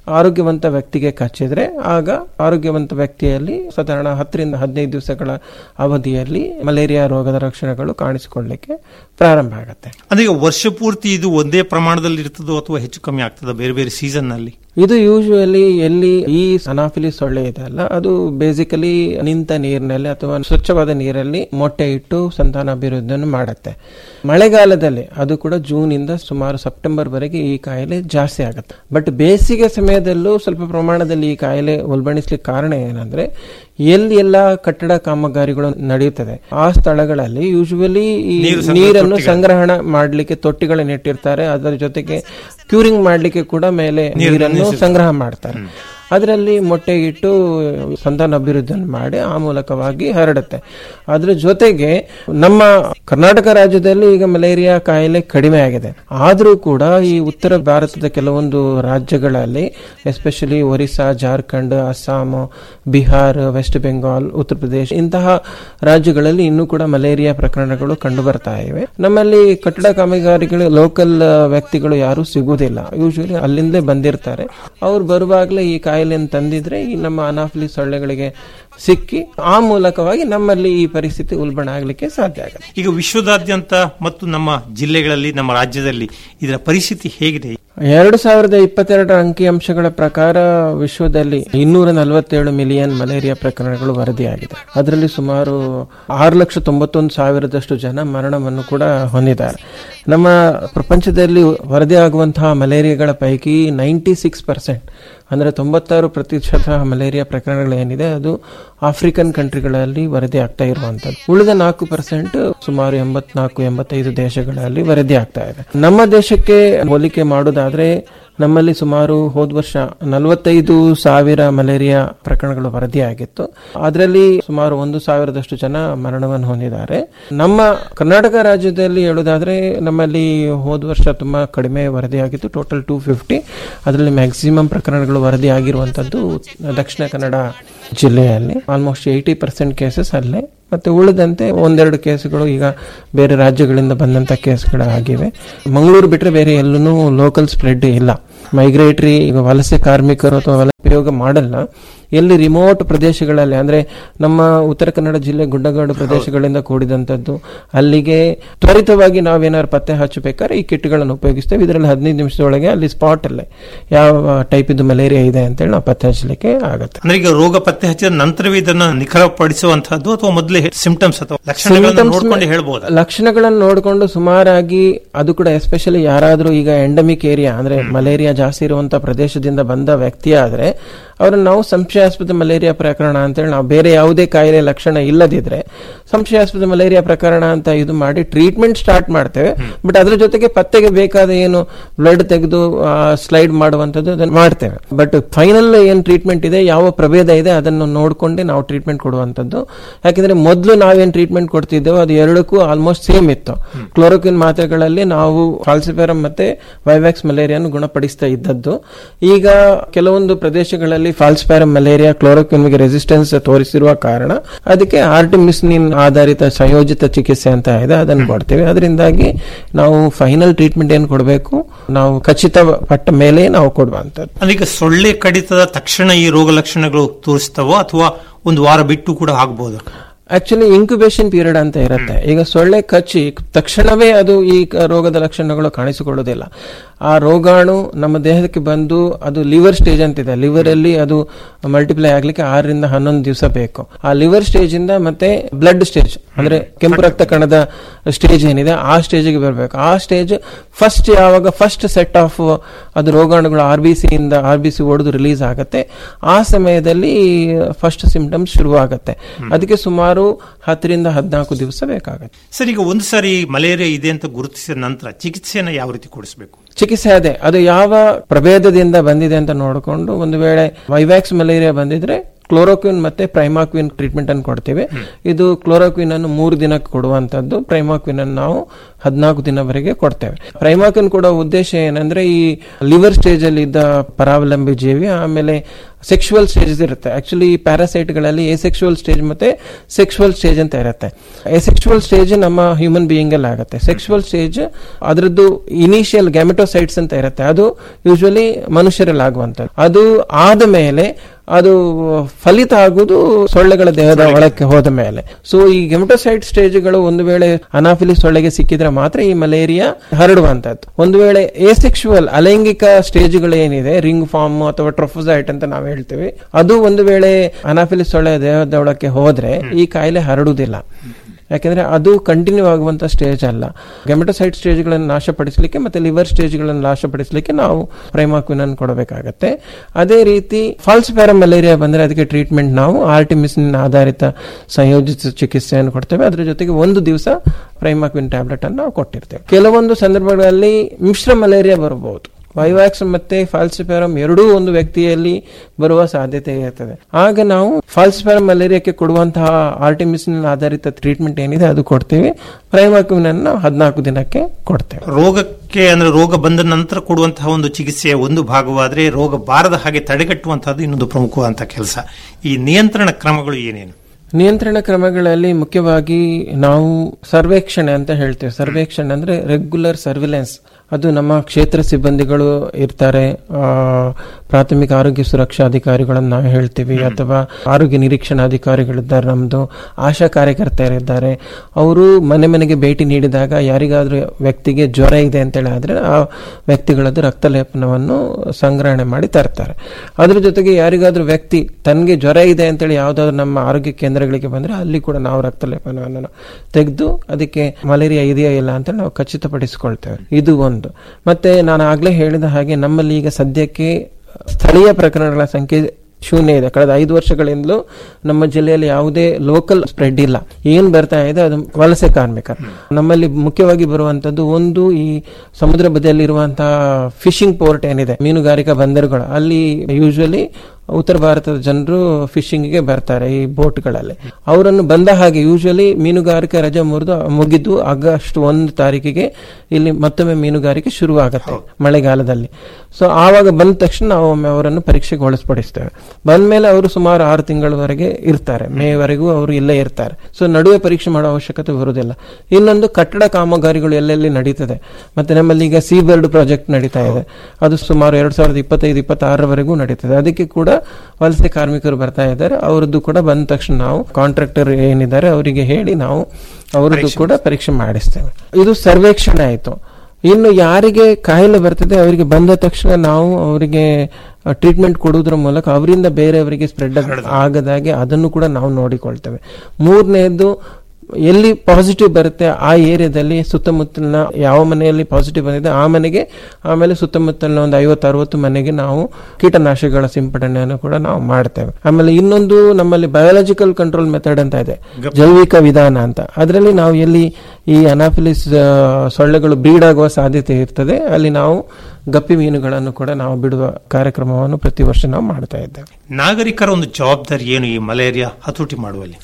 ಆರೋಗ್ಯವಂತ ವ್ಯಕ್ತಿಗೆ ಕಚ್ಚಿದ್ರೆ ಆಗ ಆರೋಗ್ಯವಂತ ವ್ಯಕ್ತಿಯಲ್ಲಿ ಸಾಧಾರಣ ಹತ್ತರಿಂದ ಹದಿನೈದು ದಿವಸಗಳ ಅವಧಿಯಲ್ಲಿ ಮಲೇರಿಯಾ ರೋಗದ ಲಕ್ಷಣಗಳು ಕಾಣಿಸಿಕೊಳ್ಳಲಿಕ್ಕೆ ಪ್ರಾರಂಭ ಆಗುತ್ತೆ ಅಂದ್ರೆ ಈಗ ವರ್ಷ ಪೂರ್ತಿ ಇದು ಒಂದೇ ಪ್ರಮಾಣದಲ್ಲಿ ಇರ್ತದೋ ಅಥವಾ ಹೆಚ್ಚು ಕಮ್ಮಿ ಆಗ್ತದ ಬೇರೆ ಬೇರೆ ಸೀಸನ್ ನಲ್ಲಿ ಇದು ಯೂಶುವಲಿ ಎಲ್ಲಿ ಈ ಅನಾಫಿಲಿಸ್ ಸೊಳ್ಳೆ ಇದೆ ಅಲ್ಲ ಅದು ಬೇಸಿಕಲಿ ನಿಂತ ನೀರಿನಲ್ಲಿ ಅಥವಾ ಸ್ವಚ್ಛವಾದ ನೀರಲ್ಲಿ ಮೊಟ್ಟೆ ಇಟ್ಟು ಸಂತಾನ ಅಭಿವೃದ್ಧಿಯನ್ನು ಮಾಡುತ್ತೆ ಮಳೆಗಾಲದಲ್ಲಿ ಅದು ಕೂಡ ಜೂನ್ ಇಂದ ಸುಮಾರು ಸೆಪ್ಟೆಂಬರ್ ವರೆಗೆ ಈ ಕಾಯಿಲೆ ಜಾಸ್ತಿ ಆಗುತ್ತೆ ಬಟ್ ಬೇಸಿಗೆ ಸಮಯದಲ್ಲೂ ಸ್ವಲ್ಪ ಪ್ರಮಾಣದಲ್ಲಿ ಈ ಕಾಯಿಲೆ ಉಲ್ಬಣಿಸ್ಲಿಕ್ಕೆ ಕಾರಣ ಏನಂದ್ರೆ ಎಲ್ಲಿ ಎಲ್ಲ ಕಟ್ಟಡ ಕಾಮಗಾರಿಗಳು ನಡೆಯುತ್ತದೆ ಆ ಸ್ಥಳಗಳಲ್ಲಿ ಯೂಶುವಲಿ ಈ ನೀರು ಸಂಗ್ರಹ ನೀರನ್ನು ತೊಟ್ಟಿಗಳು. ಸಂಗ್ರಹಣ ಮಾಡಲಿಕ್ಕೆ ತೊಟ್ಟಿಗಳನ್ನು ಇಟ್ಟಿರ್ತಾರೆ ಅದರ ಜೊತೆಗೆ ಕ್ಯೂರಿಂಗ್ ಮಾಡಲಿಕ್ಕೆ ಕೂಡ ಮೇಲೆ ನೀರನ್ನು ನೀರನ್ನು ನಿಲ್ಲಿಸಿರ್ತಾರೆ. ಸಂಗ್ರಹ ಮಾಡ್ತಾರೆ ಅದರಲ್ಲಿ ಮೊಟ್ಟೆ ಇಟ್ಟು ಸಂತಾನ ಅಭಿವೃದ್ಧಿಯನ್ನು ಮಾಡಿ ಆ ಮೂಲಕವಾಗಿ ಹರಡುತ್ತೆ ಅದ್ರ ಜೊತೆಗೆ ನಮ್ಮ ಕರ್ನಾಟಕ ರಾಜ್ಯದಲ್ಲಿ ಈಗ ಮಲೇರಿಯಾ ಕಾಯಿಲೆ ಕಡಿಮೆ ಆಗಿದೆ ಆದರೂ ಕೂಡ ಈ ಉತ್ತರ ಭಾರತದ ಕೆಲವೊಂದು ರಾಜ್ಯಗಳಲ್ಲಿ ಎಸ್ಪೆಷಲಿ ಒರಿಸ್ಸಾ ಜಾರ್ಖಂಡ್ ಅಸ್ಸಾಂ ಬಿಹಾರ್ ವೆಸ್ಟ್ ಬೆಂಗಾಲ್ ಉತ್ತರ ಪ್ರದೇಶ ಇಂತಹ ರಾಜ್ಯಗಳಲ್ಲಿ ಇನ್ನೂ ಕೂಡ ಮಲೇರಿಯಾ ಪ್ರಕರಣಗಳು ಕಂಡು ಬರ್ತಾ ಇವೆ ನಮ್ಮಲ್ಲಿ ಕಟ್ಟಡ ಕಾಮಗಾರಿಗಳು ಲೋಕಲ್ ವ್ಯಕ್ತಿಗಳು ಯಾರು ಸಿಗುವುದಿಲ್ಲ ಯೂಶುವಲಿ ಅಲ್ಲಿಂದಲೇ ಬಂದಿರ್ತಾರೆ ಅವ್ರು ಬರುವಾಗಲೇ ಈ ಕಾಯಿಲೆಯನ್ನು ತಂದಿದ್ರೆ ಈ ನಮ್ಮ ಅನಾಫ್ಲಿ ಸೊಳ್ಳೆಗಳಿಗೆ ಸಿಕ್ಕಿ ಆ ಮೂಲಕವಾಗಿ ನಮ್ಮಲ್ಲಿ ಈ ಪರಿಸ್ಥಿತಿ ಉಲ್ಬಣ ಆಗಲಿಕ್ಕೆ ಸಾಧ್ಯ ಆಗುತ್ತೆ ಈಗ ವಿಶ್ವದಾದ್ಯಂತ ಮತ್ತು ನಮ್ಮ ಜಿಲ್ಲೆಗಳಲ್ಲಿ ನಮ್ಮ ರಾಜ್ಯದಲ್ಲಿ ಇದರ ಪರಿಸ್ಥಿತಿ ಹೇಗಿದೆ ಎರಡು ಸಾವಿರದ ಇಪ್ಪತ್ತೆರಡರ ಅಂಕಿಅಂಶಗಳ ಪ್ರಕಾರ ವಿಶ್ವದಲ್ಲಿ ಇನ್ನೂರ ನಲವತ್ತೇಳು ಮಿಲಿಯನ್ ಮಲೇರಿಯಾ ಪ್ರಕರಣಗಳು ವರದಿಯಾಗಿದೆ ಅದರಲ್ಲಿ ಸುಮಾರು ಆರು ಲಕ್ಷ ತೊಂಬತ್ತೊಂದು ಸಾವಿರದಷ್ಟು ಜನ ಮರಣವನ್ನು ಕೂಡ ಹೊಂದಿದ್ದಾರೆ ನಮ್ಮ ಪ್ರಪಂಚದಲ್ಲಿ ವರದಿಯಾಗುವಂತಹ ಮಲೇರಿಯಾಗಳ ಪೈಕಿ ನೈಂಟಿ ಸಿಕ್ಸ್ ಪರ್ಸೆಂಟ್ ಅಂದರೆ ತೊಂಬತ್ತಾರು ಪ್ರತಿಶತ ಮಲೇರಿಯಾ ಪ್ರಕರಣಗಳು ಏನಿದೆ ಅದು ಆಫ್ರಿಕನ್ ಕಂಟ್ರಿಗಳಲ್ಲಿ ವರದಿ ಆಗ್ತಾ ಇರುವಂತದ್ದು ಉಳಿದ ನಾಲ್ಕು ಪರ್ಸೆಂಟ್ ಸುಮಾರು ಎಂಬತ್ನಾಲ್ಕು ಎಂಬತ್ತೈದು ದೇಶಗಳಲ್ಲಿ ವರದಿ ಆಗ್ತಾ ಇದೆ ನಮ್ಮ ದೇಶಕ್ಕೆ ಹೋಲಿಕೆ ಮಾಡೋದಾದ್ರೆ ನಮ್ಮಲ್ಲಿ ಸುಮಾರು ಹೋದ ವರ್ಷ ನಲವತ್ತೈದು ಸಾವಿರ ಮಲೇರಿಯಾ ಪ್ರಕರಣಗಳು ವರದಿಯಾಗಿತ್ತು ಅದರಲ್ಲಿ ಸುಮಾರು ಒಂದು ಸಾವಿರದಷ್ಟು ಜನ ಮರಣವನ್ನು ಹೊಂದಿದ್ದಾರೆ ನಮ್ಮ ಕರ್ನಾಟಕ ರಾಜ್ಯದಲ್ಲಿ ಹೇಳೋದಾದ್ರೆ ನಮ್ಮಲ್ಲಿ ಹೋದ ವರ್ಷ ತುಂಬಾ ಕಡಿಮೆ ವರದಿಯಾಗಿತ್ತು ಟೋಟಲ್ ಟೂ ಫಿಫ್ಟಿ ಅದರಲ್ಲಿ ಮ್ಯಾಕ್ಸಿಮಮ್ ಪ್ರಕರಣಗಳು ವರದಿಯಾಗಿರುವಂತದ್ದು ದಕ್ಷಿಣ ಕನ್ನಡ ಜಿಲ್ಲೆಯಲ್ಲಿ ಆಲ್ಮೋಸ್ಟ್ ಏಯ್ಟಿ ಪರ್ಸೆಂಟ್ ಕೇಸಸ್ ಅಲ್ಲೇ ಮತ್ತೆ ಉಳಿದಂತೆ ಒಂದೆರಡು ಕೇಸ್ಗಳು ಈಗ ಬೇರೆ ರಾಜ್ಯಗಳಿಂದ ಬಂದಂತ ಕೇಸ್ಗಳು ಆಗಿವೆ ಮಂಗಳೂರು ಬಿಟ್ಟರೆ ಬೇರೆ ಎಲ್ಲೂ ಲೋಕಲ್ ಸ್ಪ್ರೆಡ್ ಇಲ್ಲ ಮೈಗ್ರೇಟರಿ ಈಗ ವಲಸೆ ಕಾರ್ಮಿಕರು ಅಥವಾ ವಲಸೆ ಉಪಯೋಗ ಮಾಡಲ್ಲ ಎಲ್ಲಿ ರಿಮೋಟ್ ಪ್ರದೇಶಗಳಲ್ಲಿ ಅಂದ್ರೆ ನಮ್ಮ ಉತ್ತರ ಕನ್ನಡ ಜಿಲ್ಲೆ ಗುಡ್ಡಗಾಡು ಪ್ರದೇಶಗಳಿಂದ ಕೂಡಿದಂತದ್ದು ಅಲ್ಲಿಗೆ ತ್ವರಿತವಾಗಿ ನಾವೇನಾದ್ರು ಪತ್ತೆ ಹಚ್ಚಬೇಕಾದ್ರೆ ಈ ಕಿಟ್ಗಳನ್ನು ಉಪಯೋಗಿಸ್ತೇವೆ ಇದರಲ್ಲಿ ಹದಿನೈದು ನಿಮಿಷದೊಳಗೆ ಅಲ್ಲಿ ಸ್ಪಾಟ್ ಅಲ್ಲೇ ಯಾವ ಟೈಪ್ ಇದು ಮಲೇರಿಯಾ ಇದೆ ಅಂತೇಳಿ ನಾವು ಪತ್ತೆ ಹಚ್ಚಲಿಕ್ಕೆ ಆಗುತ್ತೆ ಅಂದ್ರೆ ಈಗ ರೋಗ ಪತ್ತೆ ಹಚ್ಚಿದ ನಂತರವೇ ಇದನ್ನ ನಿಖರಪಡಿಸುವಂತಹದ್ದು ಅಥವಾ ಮೊದಲೇ ಸಿಂಪ್ಟಮ್ಸ್ ಅಥವಾ ಲಕ್ಷಣಗಳನ್ನು Symptoms ನೋಡ್ಕೊಂಡು ಹೇಳ್ಬೋದು ಲಕ್ಷಣಗಳನ್ನು ನೋಡಿಕೊಂಡು ಸುಮಾರಾಗಿ ಅದು ಕೂಡ ಎಸ್ಪೆಷಲಿ ಯಾರಾದ್ರೂ ಈಗ ಎಂಡಮಿಕ್ ಏರಿಯಾ ಅಂದ್ರೆ ಮಲೇರಿಯಾ ಜಾಸ್ತಿ ಇರುವಂತ ಪ್ರದೇಶದಿಂದ ಬಂದ ವ್ಯಕ್ತಿ ಆದ್ರೆ ಅವರನ್ನು ನಾವು ಸಂಶಯಾಸ್ಪದ ಮಲೇರಿಯಾ ಪ್ರಕರಣ ಅಂತೇಳಿ ನಾವು ಬೇರೆ ಯಾವುದೇ ಕಾಯಿಲೆ ಲಕ್ಷಣ ಇಲ್ಲದಿದ್ರೆ ಸಂಶಯಾಸ್ಪದ ಮಲೇರಿಯಾ ಪ್ರಕರಣ ಅಂತ ಇದು ಮಾಡಿ ಟ್ರೀಟ್ಮೆಂಟ್ ಸ್ಟಾರ್ಟ್ ಮಾಡ್ತೇವೆ ಬಟ್ ಅದ್ರ ಜೊತೆಗೆ ಪತ್ತೆಗೆ ಬೇಕಾದ ಏನು ಬ್ಲಡ್ ತೆಗೆದು ಸ್ಲೈಡ್ ಮಾಡುವಂತದ್ದು ಅದನ್ನು ಮಾಡ್ತೇವೆ ಬಟ್ ಫೈನಲ್ ಏನ್ ಟ್ರೀಟ್ಮೆಂಟ್ ಇದೆ ಯಾವ ಪ್ರಭೇದ ಇದೆ ಅದನ್ನು ನೋಡ್ಕೊಂಡೆ ನಾವು ಟ್ರೀಟ್ಮೆಂಟ್ ಕೊಡುವಂತದ್ದು ಯಾಕಂದ್ರೆ ಮೊದಲು ನಾವೇನ್ ಟ್ರೀಟ್ಮೆಂಟ್ ಕೊಡ್ತಿದ್ದೇವೆ ಅದು ಎರಡಕ್ಕೂ ಆಲ್ಮೋಸ್ಟ್ ಸೇಮ್ ಇತ್ತು ಕ್ಲೋರೋಕ್ವಿನ್ ಮಾತ್ರೆಗಳಲ್ಲಿ ನಾವು ಫಾಲ್ಸಿಫೆರಮ್ ಮತ್ತೆ ವೈವ್ಯಾಕ್ಸ್ ಮಲೇರಿಯಾನು ಗುಣಪಡಿಸ್ತಾ ಇದ್ದದ್ದು ಈಗ ಕೆಲವೊಂದು ಪ್ರದೇಶಗಳಲ್ಲಿ ಫಾಲ್ಸಿಫೆರಮ್ ಮಲೇರಿಯಾ ಕ್ಲೋರೋಕ್ವಿನ್ಗೆ ರೆಸಿಸ್ಟೆನ್ಸ್ ತೋರಿಸಿರುವ ಕಾರಣ ಅದಕ್ಕೆ ಆರ್ಟಿಮಿಸ್ನಿನ್ ಆಧಾರಿತ ಸಂಯೋಜಿತ ಚಿಕಿತ್ಸೆ ಅಂತ ಇದೆ ಅದನ್ನು ಕೊಡ್ತೇವೆ ಅದರಿಂದಾಗಿ ನಾವು ಫೈನಲ್ ಟ್ರೀಟ್ಮೆಂಟ್ ಏನು ಕೊಡಬೇಕು ನಾವು ಖಚಿತಪಟ್ಟ ಮೇಲೆ ನಾವು ಕೊಡುವಂತದ್ದು ಅಂದ್ರೆ ಈಗ ಸೊಳ್ಳೆ ಕಡಿತದ ತಕ್ಷಣ ಈ ರೋಗ ಲಕ್ಷಣಗಳು ತೋರಿಸ್ತವೋ ಅಥವಾ ಒಂದು ವಾರ ಬಿಟ್ಟು ಕೂಡ ಆಗ್ಬೋದು ಆಕ್ಚುಲಿ ಇನ್ಕ್ಯುಬೇಷನ್ ಪೀರಿಯಡ್ ಅಂತ ಇರುತ್ತೆ ಈಗ ಸೊಳ್ಳೆ ಕಚ್ಚಿ ತಕ್ಷಣವೇ ಅದು ಈ ಕ- ರೋಗದ ಲಕ್ಷಣಗಳು ಕಾಣಿಸಿಕೊಳ್ಳುವುದಿಲ್ಲ ಆ ರೋಗಾಣು ನಮ್ಮ ದೇಹಕ್ಕೆ ಬಂದು ಅದು ಲಿವರ್ ಸ್ಟೇಜ್ ಅಂತಿದೆ ಲಿವರ್ ಅಲ್ಲಿ ಅದು ಮಲ್ಟಿಪ್ಲೈ ಆಗ್ಲಿಕ್ಕೆ ಆರರಿಂದ ಹನ್ನೊಂದು ದಿವಸ ಬೇಕು ಆ ಲಿವರ್ ಸ್ಟೇಜ್ ಇಂದ ಮತ್ತೆ ಬ್ಲಡ್ ಸ್ಟೇಜ್ ಅಂದ್ರೆ ಕೆಂಪು ರಕ್ತ ಕಣದ ಸ್ಟೇಜ್ ಏನಿದೆ ಆ ಸ್ಟೇಜ್ಗೆ ಬರಬೇಕು ಆ ಸ್ಟೇಜ್ ಫಸ್ಟ್ ಯಾವಾಗ ಫಸ್ಟ್ ಸೆಟ್ ಆಫ್ ಅದು ರೋಗಾಣುಗಳು ಆರ್ ಬಿ ಸಿ ಇಂದ ಆರ್ ಬಿ ಸಿ ಹೊಡೆದು ರಿಲೀಸ್ ಆಗುತ್ತೆ ಆ ಸಮಯದಲ್ಲಿ ಫಸ್ಟ್ ಸಿಂಪ್ಟಮ್ಸ್ ಶುರು ಆಗುತ್ತೆ ಅದಕ್ಕೆ ಸುಮಾರು ಹತ್ತರಿಂದ ಹದಿನಾಲ್ಕು ದಿವಸ ಬೇಕಾಗುತ್ತೆ ಸರ್ ಈಗ ಒಂದು ಸಾರಿ ಮಲೇರಿಯಾ ಇದೆ ಅಂತ ಗುರುತಿಸಿದ ನಂತರ ಚಿಕಿತ್ಸೆಯನ್ನ ಯಾವ ರೀತಿ ಕೊಡಿಸಬೇಕು ಚಿಕಿತ್ಸೆ ಅದೇ ಅದು ಯಾವ ಪ್ರಭೇದದಿಂದ ಬಂದಿದೆ ಅಂತ ನೋಡಿಕೊಂಡು ಒಂದು ವೇಳೆ ವೈವ್ಯಾಕ್ಸ್ ಮಲೇರಿಯಾ ಬಂದಿದ್ರೆ ಕ್ಲೋರೋಕ್ವಿನ್ ಮತ್ತೆ ಪ್ರೈಮಾಕ್ವಿನ್ ಟ್ರೀಟ್ಮೆಂಟ್ ಅನ್ನು ಕೊಡ್ತೀವಿ ಇದು ಕ್ಲೋರೋಕ್ವಿನ್ ಅನ್ನು ಮೂರು ದಿನಕ್ಕೆ ಕೊಡುವಂತದ್ದು ಪ್ರೈಮಾಕ್ವಿನ್ ಅನ್ನು ನಾವು ಹದಿನಾಲ್ಕು ದಿನವರೆಗೆ ಕೊಡ್ತೇವೆ ಪ್ರೈಮಾಕ್ವಿನ್ ಕೊಡೋ ಉದ್ದೇಶ ಏನಂದ್ರೆ ಈ ಲಿವರ್ ಸ್ಟೇಜ್ ಅಲ್ಲಿ ಇದ್ದ ಪರಾವಲಂಬಿ ಜೀವಿ ಆಮೇಲೆ ಸೆಕ್ಷುವಲ್ ಸ್ಟೇಜಸ್ ಇರುತ್ತೆ ಆಕ್ಚುಲಿ ಪ್ಯಾರಾಸೈಟ್ಗಳಲ್ಲಿ ಎಸೆಕ್ಷುವಲ್ ಸ್ಟೇಜ್ ಮತ್ತೆ ಸೆಕ್ಷುವಲ್ ಸ್ಟೇಜ್ ಅಂತ ಇರುತ್ತೆ ಎಸೆಕ್ಷುವಲ್ ಸ್ಟೇಜ್ ನಮ್ಮ ಹ್ಯೂಮನ್ ಬೀಯಿಂಗ್ ಅಲ್ಲಿ ಆಗುತ್ತೆ ಸೆಕ್ಷುವಲ್ ಸ್ಟೇಜ್ ಅದರದ್ದು ಇನಿಷಿಯಲ್ ಗ್ಯಾಮೆಟೋಸೈಟ್ಸ್ ಅಂತ ಇರುತ್ತೆ ಅದು ಯೂಶುವಲಿ ಮನುಷ್ಯರಲ್ಲಿ ಆಗುವಂಥದ್ದು ಅದು ಆದ ಮೇಲೆ ಅದು ಫಲಿತ ಆಗುವುದು ಸೊಳ್ಳೆಗಳ ದೇಹದ ಒಳಕ್ಕೆ ಹೋದ ಮೇಲೆ ಸೊ ಈ ಗೆಮಟೋಸೈಡ್ ಸ್ಟೇಜ್ಗಳು ಒಂದು ವೇಳೆ ಅನಾಫಿಲಿ ಸೊಳ್ಳೆಗೆ ಸಿಕ್ಕಿದ್ರೆ ಮಾತ್ರ ಈ ಮಲೇರಿಯಾ ಹರಡುವಂತದ್ದು ಒಂದು ವೇಳೆ ಎಸೆಕ್ಷುವಲ್ ಅಲೈಂಗಿಕ ಸ್ಟೇಜ್ಗಳು ಏನಿದೆ ರಿಂಗ್ ಫಾರ್ಮ್ ಅಥವಾ ಟ್ರೊಫೋಸೈಟ್ ಅಂತ ನಾವು ಹೇಳ್ತೀವಿ ಅದು ಒಂದು ವೇಳೆ ಅನಾಫಿಲಿ ಸೊಳ್ಳೆ ದೇಹದ ಒಳಕ್ಕೆ ಹೋದ್ರೆ ಈ ಕಾಯಿಲೆ ಹರಡುವುದಿಲ್ಲ ಯಾಕೆಂದ್ರೆ ಅದು ಕಂಟಿನ್ಯೂ ಆಗುವಂತ ಸ್ಟೇಜ್ ಅಲ್ಲ ಗೆಮೆಟೋಸೈಡ್ ಸ್ಟೇಜ್ಗಳನ್ನು ನಾಶಪಡಿಸಲಿಕ್ಕೆ ಮತ್ತೆ ಲಿವರ್ ಸ್ಟೇಜ್ಗಳನ್ನು ನಾಶಪಡಿಸಲಿಕ್ಕೆ ನಾವು ಪ್ರೈಮಾಕ್ವಿನ್ ಅನ್ನು ಕೊಡಬೇಕಾಗತ್ತೆ ಅದೇ ರೀತಿ ಫಾಲ್ಸ್ ಪ್ಯಾರಾ ಮಲೇರಿಯಾ ಬಂದ್ರೆ ಅದಕ್ಕೆ ಟ್ರೀಟ್ಮೆಂಟ್ ನಾವು ಆರ್ಟಿಮಿಸಿನ್ ಆಧಾರಿತ ಸಂಯೋಜಿತ ಚಿಕಿತ್ಸೆಯನ್ನು ಕೊಡ್ತೇವೆ ಅದ್ರ ಜೊತೆಗೆ ಒಂದು ದಿವಸ ಪ್ರೈಮಾಕ್ವಿನ್ ಟ್ಯಾಬ್ಲೆಟ್ ಅನ್ನು ನಾವು ಕೊಟ್ಟಿರ್ತೇವೆ ಕೆಲವೊಂದು ಸಂದರ್ಭಗಳಲ್ಲಿ ಮಿಶ್ರ ಮಲೇರಿಯಾ ಬರಬಹುದು ವೈವ್ಯಾಕ್ಸ್ ಮತ್ತೆ ಫಾಲ್ಸಿಫೆರಮ್ ಎರಡೂ ಒಂದು ವ್ಯಕ್ತಿಯಲ್ಲಿ ಬರುವ ಸಾಧ್ಯತೆ ಇರ್ತದೆ ಆಗ ನಾವು ಫಾಲ್ಸಿಫೆರಮ್ ಮಲೇರಿಯಾಕ್ಕೆ ಕೊಡುವಂತಹ ಆರ್ಟಿಮಿಸಿನ್ ಆಧಾರಿತ ಟ್ರೀಟ್ಮೆಂಟ್ ಏನಿದೆ ಅದು ಕೊಡ್ತೀವಿ ಪ್ರೈಮಾಕ್ವಿನ್ ಅನ್ನು ಹದಿನಾಲ್ಕು ದಿನಕ್ಕೆ ಕೊಡ್ತೇವೆ ರೋಗಕ್ಕೆ ಅಂದ್ರೆ ರೋಗ ಬಂದ ನಂತರ ಕೊಡುವಂತಹ ಒಂದು ಚಿಕಿತ್ಸೆಯ ಒಂದು ಭಾಗವಾದ್ರೆ ರೋಗ ಬಾರದ ಹಾಗೆ ತಡೆಗಟ್ಟುವಂತಹದ್ದು ಇನ್ನೊಂದು ಪ್ರಮುಖವಾದಂತಹ ಕೆಲಸ ಈ ನಿಯಂತ್ರಣ ಕ್ರಮಗಳು ಏನೇನು ನಿಯಂತ್ರಣ ಕ್ರಮಗಳಲ್ಲಿ ಮುಖ್ಯವಾಗಿ ನಾವು ಸರ್ವೇಕ್ಷಣೆ ಅಂತ ಹೇಳ್ತೇವೆ ಸರ್ವೇಕ್ಷಣೆ ಅಂದ್ರೆ ರೆಗ್ಯುಲರ್ ಸರ್ವಿಲೆನ್ಸ್ ಅದು ನಮ್ಮ ಕ್ಷೇತ್ರ ಸಿಬ್ಬಂದಿಗಳು ಇರ್ತಾರೆ ಆ, ಪ್ರಾಥಮಿಕ ಆರೋಗ್ಯ ಸುರಕ್ಷಾ ಅಧಿಕಾರಿಗಳನ್ನು ನಾವು ಹೇಳ್ತೀವಿ ಅಥವಾ ಆರೋಗ್ಯ ನಿರೀಕ್ಷಣಾ ಅಧಿಕಾರಿಗಳಿದ್ದಾರೆ ನಮ್ದು ಆಶಾ ಕಾರ್ಯಕರ್ತರಿದ್ದಾರೆ ಅವರು ಮನೆ ಮನೆಗೆ ಭೇಟಿ ನೀಡಿದಾಗ ಯಾರಿಗಾದ್ರೂ ವ್ಯಕ್ತಿಗೆ ಜ್ವರ ಇದೆ ಅಂತೇಳಿ ಆದ್ರೆ ಆ ವ್ಯಕ್ತಿಗಳದ್ದು ರಕ್ತಲೇಪನವನ್ನು ಸಂಗ್ರಹಣೆ ಮಾಡಿ ತರ್ತಾರೆ ಅದ್ರ ಜೊತೆಗೆ ಯಾರಿಗಾದ್ರೂ ವ್ಯಕ್ತಿ ತನಗೆ ಜ್ವರ ಇದೆ ಅಂತೇಳಿ ಯಾವ್ದಾದ್ರು ನಮ್ಮ ಆರೋಗ್ಯ ಕೇಂದ್ರಗಳಿಗೆ ಬಂದ್ರೆ ಅಲ್ಲಿ ಕೂಡ ನಾವು ರಕ್ತಲೇಪನವನ್ನು ತೆಗೆದು ಅದಕ್ಕೆ ಮಲೇರಿಯಾ ಇದೆಯಾ ಇಲ್ಲ ಅಂತ ನಾವು ಖಚಿತಪಡಿಸಿಕೊಳ್ತೇವೆ ಇದು ಒಂದು ಮತ್ತೆ ನಾನು ಆಗ್ಲೇ ಹೇಳಿದ ಹಾಗೆ ನಮ್ಮಲ್ಲಿ ಈಗ ಸದ್ಯಕ್ಕೆ ಸ್ಥಳೀಯ ಪ್ರಕರಣಗಳ ಸಂಖ್ಯೆ ಶೂನ್ಯ ಇದೆ ಕಳೆದ ಐದು ವರ್ಷಗಳಿಂದಲೂ ನಮ್ಮ ಜಿಲ್ಲೆಯಲ್ಲಿ ಯಾವುದೇ ಲೋಕಲ್ ಸ್ಪ್ರೆಡ್ ಇಲ್ಲ ಏನ್ ಬರ್ತಾ ಇದೆ ಅದು ವಲಸೆ ಕಾರ್ಮಿಕರು ನಮ್ಮಲ್ಲಿ ಮುಖ್ಯವಾಗಿ ಬರುವಂತದ್ದು ಒಂದು ಈ ಸಮುದ್ರ ಬದಿಯಲ್ಲಿರುವಂತಹ ಫಿಶಿಂಗ್ ಪೋರ್ಟ್ ಏನಿದೆ ಮೀನುಗಾರಿಕಾ ಬಂದರುಗಳು ಅಲ್ಲಿ ಯೂಶುವಲಿ ಉತ್ತರ ಭಾರತದ ಜನರು ಫಿಶಿಂಗ್ಗೆ ಬರ್ತಾರೆ ಈ ಬೋಟ್ಗಳಲ್ಲಿ ಅವರನ್ನು ಬಂದ ಹಾಗೆ ಯೂಶುವಲಿ ಮೀನುಗಾರಿಕೆ ರಜೆ ಮುರಿದು ಮುಗಿದು ಆಗಸ್ಟ್ ಒಂದು ತಾರೀಕಿಗೆ ಇಲ್ಲಿ ಮತ್ತೊಮ್ಮೆ ಮೀನುಗಾರಿಕೆ ಶುರು ಆಗುತ್ತೆ ಮಳೆಗಾಲದಲ್ಲಿ ಸೊ ಆವಾಗ ಬಂದ ತಕ್ಷಣ ನಾವು ಒಮ್ಮೆ ಅವರನ್ನು ಪರೀಕ್ಷೆಗೆ ಒಳಪಡಿಸ್ತೇವೆ ಬಂದ್ಮೇಲೆ ಅವರು ಸುಮಾರು ಆರು ತಿಂಗಳವರೆಗೆ ಇರ್ತಾರೆ ಮೇವರೆಗೂ ಅವರು ಇಲ್ಲೇ ಇರ್ತಾರೆ ಸೊ ನಡುವೆ ಪರೀಕ್ಷೆ ಮಾಡೋ ಅವಶ್ಯಕತೆ ಬರುವುದಿಲ್ಲ ಇನ್ನೊಂದು ಕಟ್ಟಡ ಕಾಮಗಾರಿಗಳು ಎಲ್ಲೆಲ್ಲಿ ನಡೀತದೆ ಮತ್ತೆ ನಮ್ಮಲ್ಲಿ ಈಗ ಸಿ ಬರ್ಡ್ ಪ್ರಾಜೆಕ್ಟ್ ನಡೀತಾ ಇದೆ ಅದು ಸುಮಾರು ಎರಡ್ ಸಾವಿರದ ಇಪ್ಪತ್ತೈದು ಇಪ್ಪತ್ತಾರರವರೆಗೂ ನಡೀತದೆ ಅದಕ್ಕೆ ಕೂಡ ವಲಸೆ ಕಾರ್ಮಿಕರು ಬರ್ತಾ ಇದ್ದಾರೆ ಅವರದ್ದು ಕೂಡ ಬಂದ ತಕ್ಷಣ ನಾವು ಕಾಂಟ್ರಾಕ್ಟರ್ ಏನಿದ್ದಾರೆ ಅವರಿಗೆ ಹೇಳಿ ನಾವು ಅವರದ್ದು ಕೂಡ ಪರೀಕ್ಷೆ ಮಾಡಿಸ್ತೇವೆ ಇದು ಸರ್ವೇಕ್ಷಣೆ ಆಯಿತು ಇನ್ನು ಯಾರಿಗೆ ಕಾಯಿಲೆ ಬರ್ತದೆ ಅವರಿಗೆ ಬಂದ ತಕ್ಷಣ ನಾವು ಅವರಿಗೆ ಟ್ರೀಟ್ಮೆಂಟ್ ಕೊಡುವುದರ ಮೂಲಕ ಅವರಿಂದ ಬೇರೆಯವರಿಗೆ ಸ್ಪ್ರೆಡ್ ಆಗದಾಗೆ ಅದನ್ನು ಕೂಡ ನಾವು ನೋಡಿಕೊಳ್ತೇವೆ ಮೂರನೇದು ಎಲ್ಲಿ ಪಾಸಿಟಿವ್ ಬರುತ್ತೆ ಆ ಏರಿಯಾದಲ್ಲಿ ಸುತ್ತಮುತ್ತಲಿನ ಯಾವ ಮನೆಯಲ್ಲಿ ಪಾಸಿಟಿವ್ ಬಂದಿದೆ ಆ ಮನೆಗೆ ಆಮೇಲೆ ಸುತ್ತಮುತ್ತಲಿನ ಒಂದು ಐವತ್ತು ಅರವತ್ತು ಮನೆಗೆ ನಾವು ಕೀಟನಾಶಕಗಳ ಸಿಂಪಡಣೆಯನ್ನು ಕೂಡ ನಾವು ಮಾಡ್ತೇವೆ ಆಮೇಲೆ ಇನ್ನೊಂದು ನಮ್ಮಲ್ಲಿ ಬಯಾಲಜಿಕಲ್ ಕಂಟ್ರೋಲ್ ಮೆಥಡ್ ಅಂತ ಇದೆ ಜೈವಿಕ ವಿಧಾನ ಅಂತ ಅದರಲ್ಲಿ ನಾವು ಎಲ್ಲಿ ಈ ಅನಾಫಿಲಿಸ್ ಆ, ಸೊಳ್ಳೆಗಳು ಬ್ರೀಡ್ ಆಗುವ ಸಾಧ್ಯತೆ ಇರ್ತದೆ ಅಲ್ಲಿ ನಾವು ಗಪ್ಪಿ ಮೀನುಗಳನ್ನು ಕೂಡ ನಾವು ಬಿಡುವ ಕಾರ್ಯಕ್ರಮವನ್ನು ಪ್ರತಿ ವರ್ಷ ನಾವು ಮಾಡ್ತಾ ಇದ್ದೇವೆ ನಾಗರಿಕರ ಒಂದು ಜವಾಬ್ದಾರಿ ಏನು ಈ ಮಲೇರಿಯಾ ಹತೋಟಿ ಮಾಡುವಲ್ಲಿ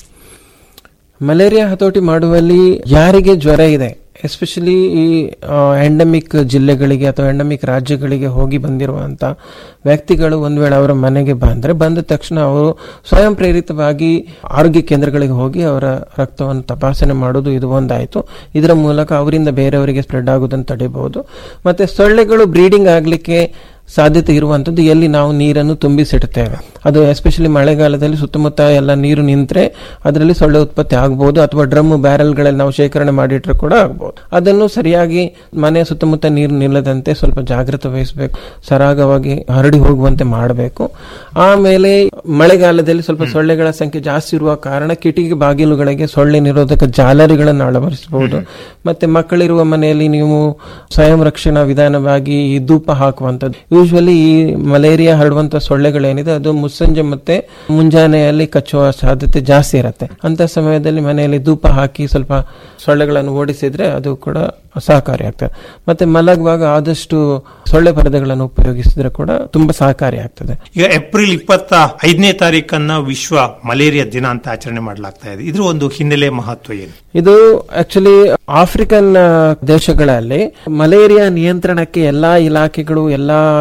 ಮಲೇರಿಯಾ ಹತೋಟಿ ಮಾಡುವಲ್ಲಿ ಯಾರಿಗೆ ಜ್ವರ ಇದೆ ಎಸ್ಪೆಷಲಿ ಈ ಎಂಡಮಿಕ್ ಜಿಲ್ಲೆಗಳಿಗೆ ಅಥವಾ ಎಂಡಮಿಕ್ ರಾಜ್ಯಗಳಿಗೆ ಹೋಗಿ ಬಂದಿರುವಂತ ವ್ಯಕ್ತಿಗಳು ಒಂದ್ ವೇಳೆ ಅವರ ಮನೆಗೆ ಬಂದ್ರೆ ಬಂದ ತಕ್ಷಣ ಅವರು ಸ್ವಯಂ ಪ್ರೇರಿತವಾಗಿ ಆರೋಗ್ಯ ಕೇಂದ್ರಗಳಿಗೆ ಹೋಗಿ ಅವರ ರಕ್ತವನ್ನು ತಪಾಸಣೆ ಮಾಡೋದು ಇದು ಒಂದಾಯ್ತು ಇದರ ಮೂಲಕ ಅವರಿಂದ ಬೇರೆಯವರಿಗೆ ಸ್ಪ್ರೆಡ್ ಆಗೋದನ್ನು ತಡೆಯಬಹುದು ಮತ್ತೆ ಸೊಳ್ಳೆಗಳು ಬ್ರೀಡಿಂಗ್ ಆಗ್ಲಿಕ್ಕೆ ಸಾಧ್ಯತೆ ಇರುವಂತದ್ದು ಎಲ್ಲಿ ನಾವು ನೀರನ್ನು ತುಂಬಿಸಿಡ್ತೇವೆ ಅದು ಎಸ್ಪೆಷಲಿ ಮಳೆಗಾಲದಲ್ಲಿ ಸುತ್ತಮುತ್ತ ಎಲ್ಲ ನೀರು ನಿಂತ್ರೆ ಅದರಲ್ಲಿ ಸೊಳ್ಳೆ ಉತ್ಪತ್ತಿ ಆಗಬಹುದು ಅಥವಾ ಡ್ರಮ್ ಬ್ಯಾರಲ್ಗಳಲ್ಲಿ ನಾವು ಶೇಖರಣೆ ಮಾಡಿಟ್ರೆ ಕೂಡ ಆಗಬಹುದು ಅದನ್ನು ಸರಿಯಾಗಿ ಮನೆಯ ಸುತ್ತಮುತ್ತ ನೀರು ನಿಲ್ಲದಂತೆ ಸ್ವಲ್ಪ ಜಾಗೃತೆ ವಹಿಸಬೇಕು ಸರಾಗವಾಗಿ ಹರಡಿ ಹೋಗುವಂತೆ ಮಾಡಬೇಕು ಆಮೇಲೆ ಮಳೆಗಾಲದಲ್ಲಿ ಸ್ವಲ್ಪ ಸೊಳ್ಳೆಗಳ ಸಂಖ್ಯೆ ಜಾಸ್ತಿ ಇರುವ ಕಾರಣ ಕಿಟಕಿ ಬಾಗಿಲುಗಳಿಗೆ ಸೊಳ್ಳೆ ನಿರೋಧಕ ಜಾಲರಿಗಳನ್ನು ಅಳವಡಿಸಬಹುದು ಮತ್ತೆ ಮಕ್ಕಳಿರುವ ಮನೆಯಲ್ಲಿ ನೀವು ಸ್ವಯಂ ರಕ್ಷಣಾ ವಿಧಾನವಾಗಿ ಈ ಧೂಪ ಹಾಕುವಂಥದ್ದು ಯೂಶುವಲಿ ಈ ಮಲೇರಿಯಾ ಹರಡುವಂತ ಸೊಳ್ಳೆಗಳೇನಿದೆ ಅದು ಮುಸ್ಸಂಜೆ ಮತ್ತೆ ಮುಂಜಾನೆಯಲ್ಲಿ ಕಚ್ಚುವ ಸಾಧ್ಯತೆ ಜಾಸ್ತಿ ಇರುತ್ತೆ ಅಂತ ಸಮಯದಲ್ಲಿ ಮನೆಯಲ್ಲಿ ಧೂಪ ಹಾಕಿ ಸ್ವಲ್ಪ ಸೊಳ್ಳೆಗಳನ್ನು ಓಡಿಸಿದ್ರೆ ಅದು ಕೂಡ ಸಹಕಾರಿ ಆಗ್ತದೆ ಮತ್ತೆ ಮಲಗುವಾಗ ಆದಷ್ಟು ಸೊಳ್ಳೆ ಪರದೆಗಳನ್ನು ಉಪಯೋಗಿಸಿದ್ರೆ ಕೂಡ ತುಂಬಾ ಸಹಕಾರಿ ಆಗ್ತದೆ ಈಗ ಏಪ್ರಿಲ್ ಇಪ್ಪತ್ತ ಐದನೇ ತಾರೀಕನ್ನ ವಿಶ್ವ ಮಲೇರಿಯಾ ದಿನ ಅಂತ ಆಚರಣೆ ಮಾಡಲಾಗ್ತಾ ಇದೆ ಇದ್ರ ಒಂದು ಹಿನ್ನೆಲೆ ಮಹತ್ವ ಏನು ಇದು ಆಕ್ಚುಲಿ ಆಫ್ರಿಕನ್ ಆ, ದೇಶಗಳಲ್ಲಿ ಮಲೇರಿಯಾ ನಿಯಂತ್ರಣಕ್ಕೆ ಎಲ್ಲಾ ಇಲಾಖೆಗಳು ಎಲ್ಲಾ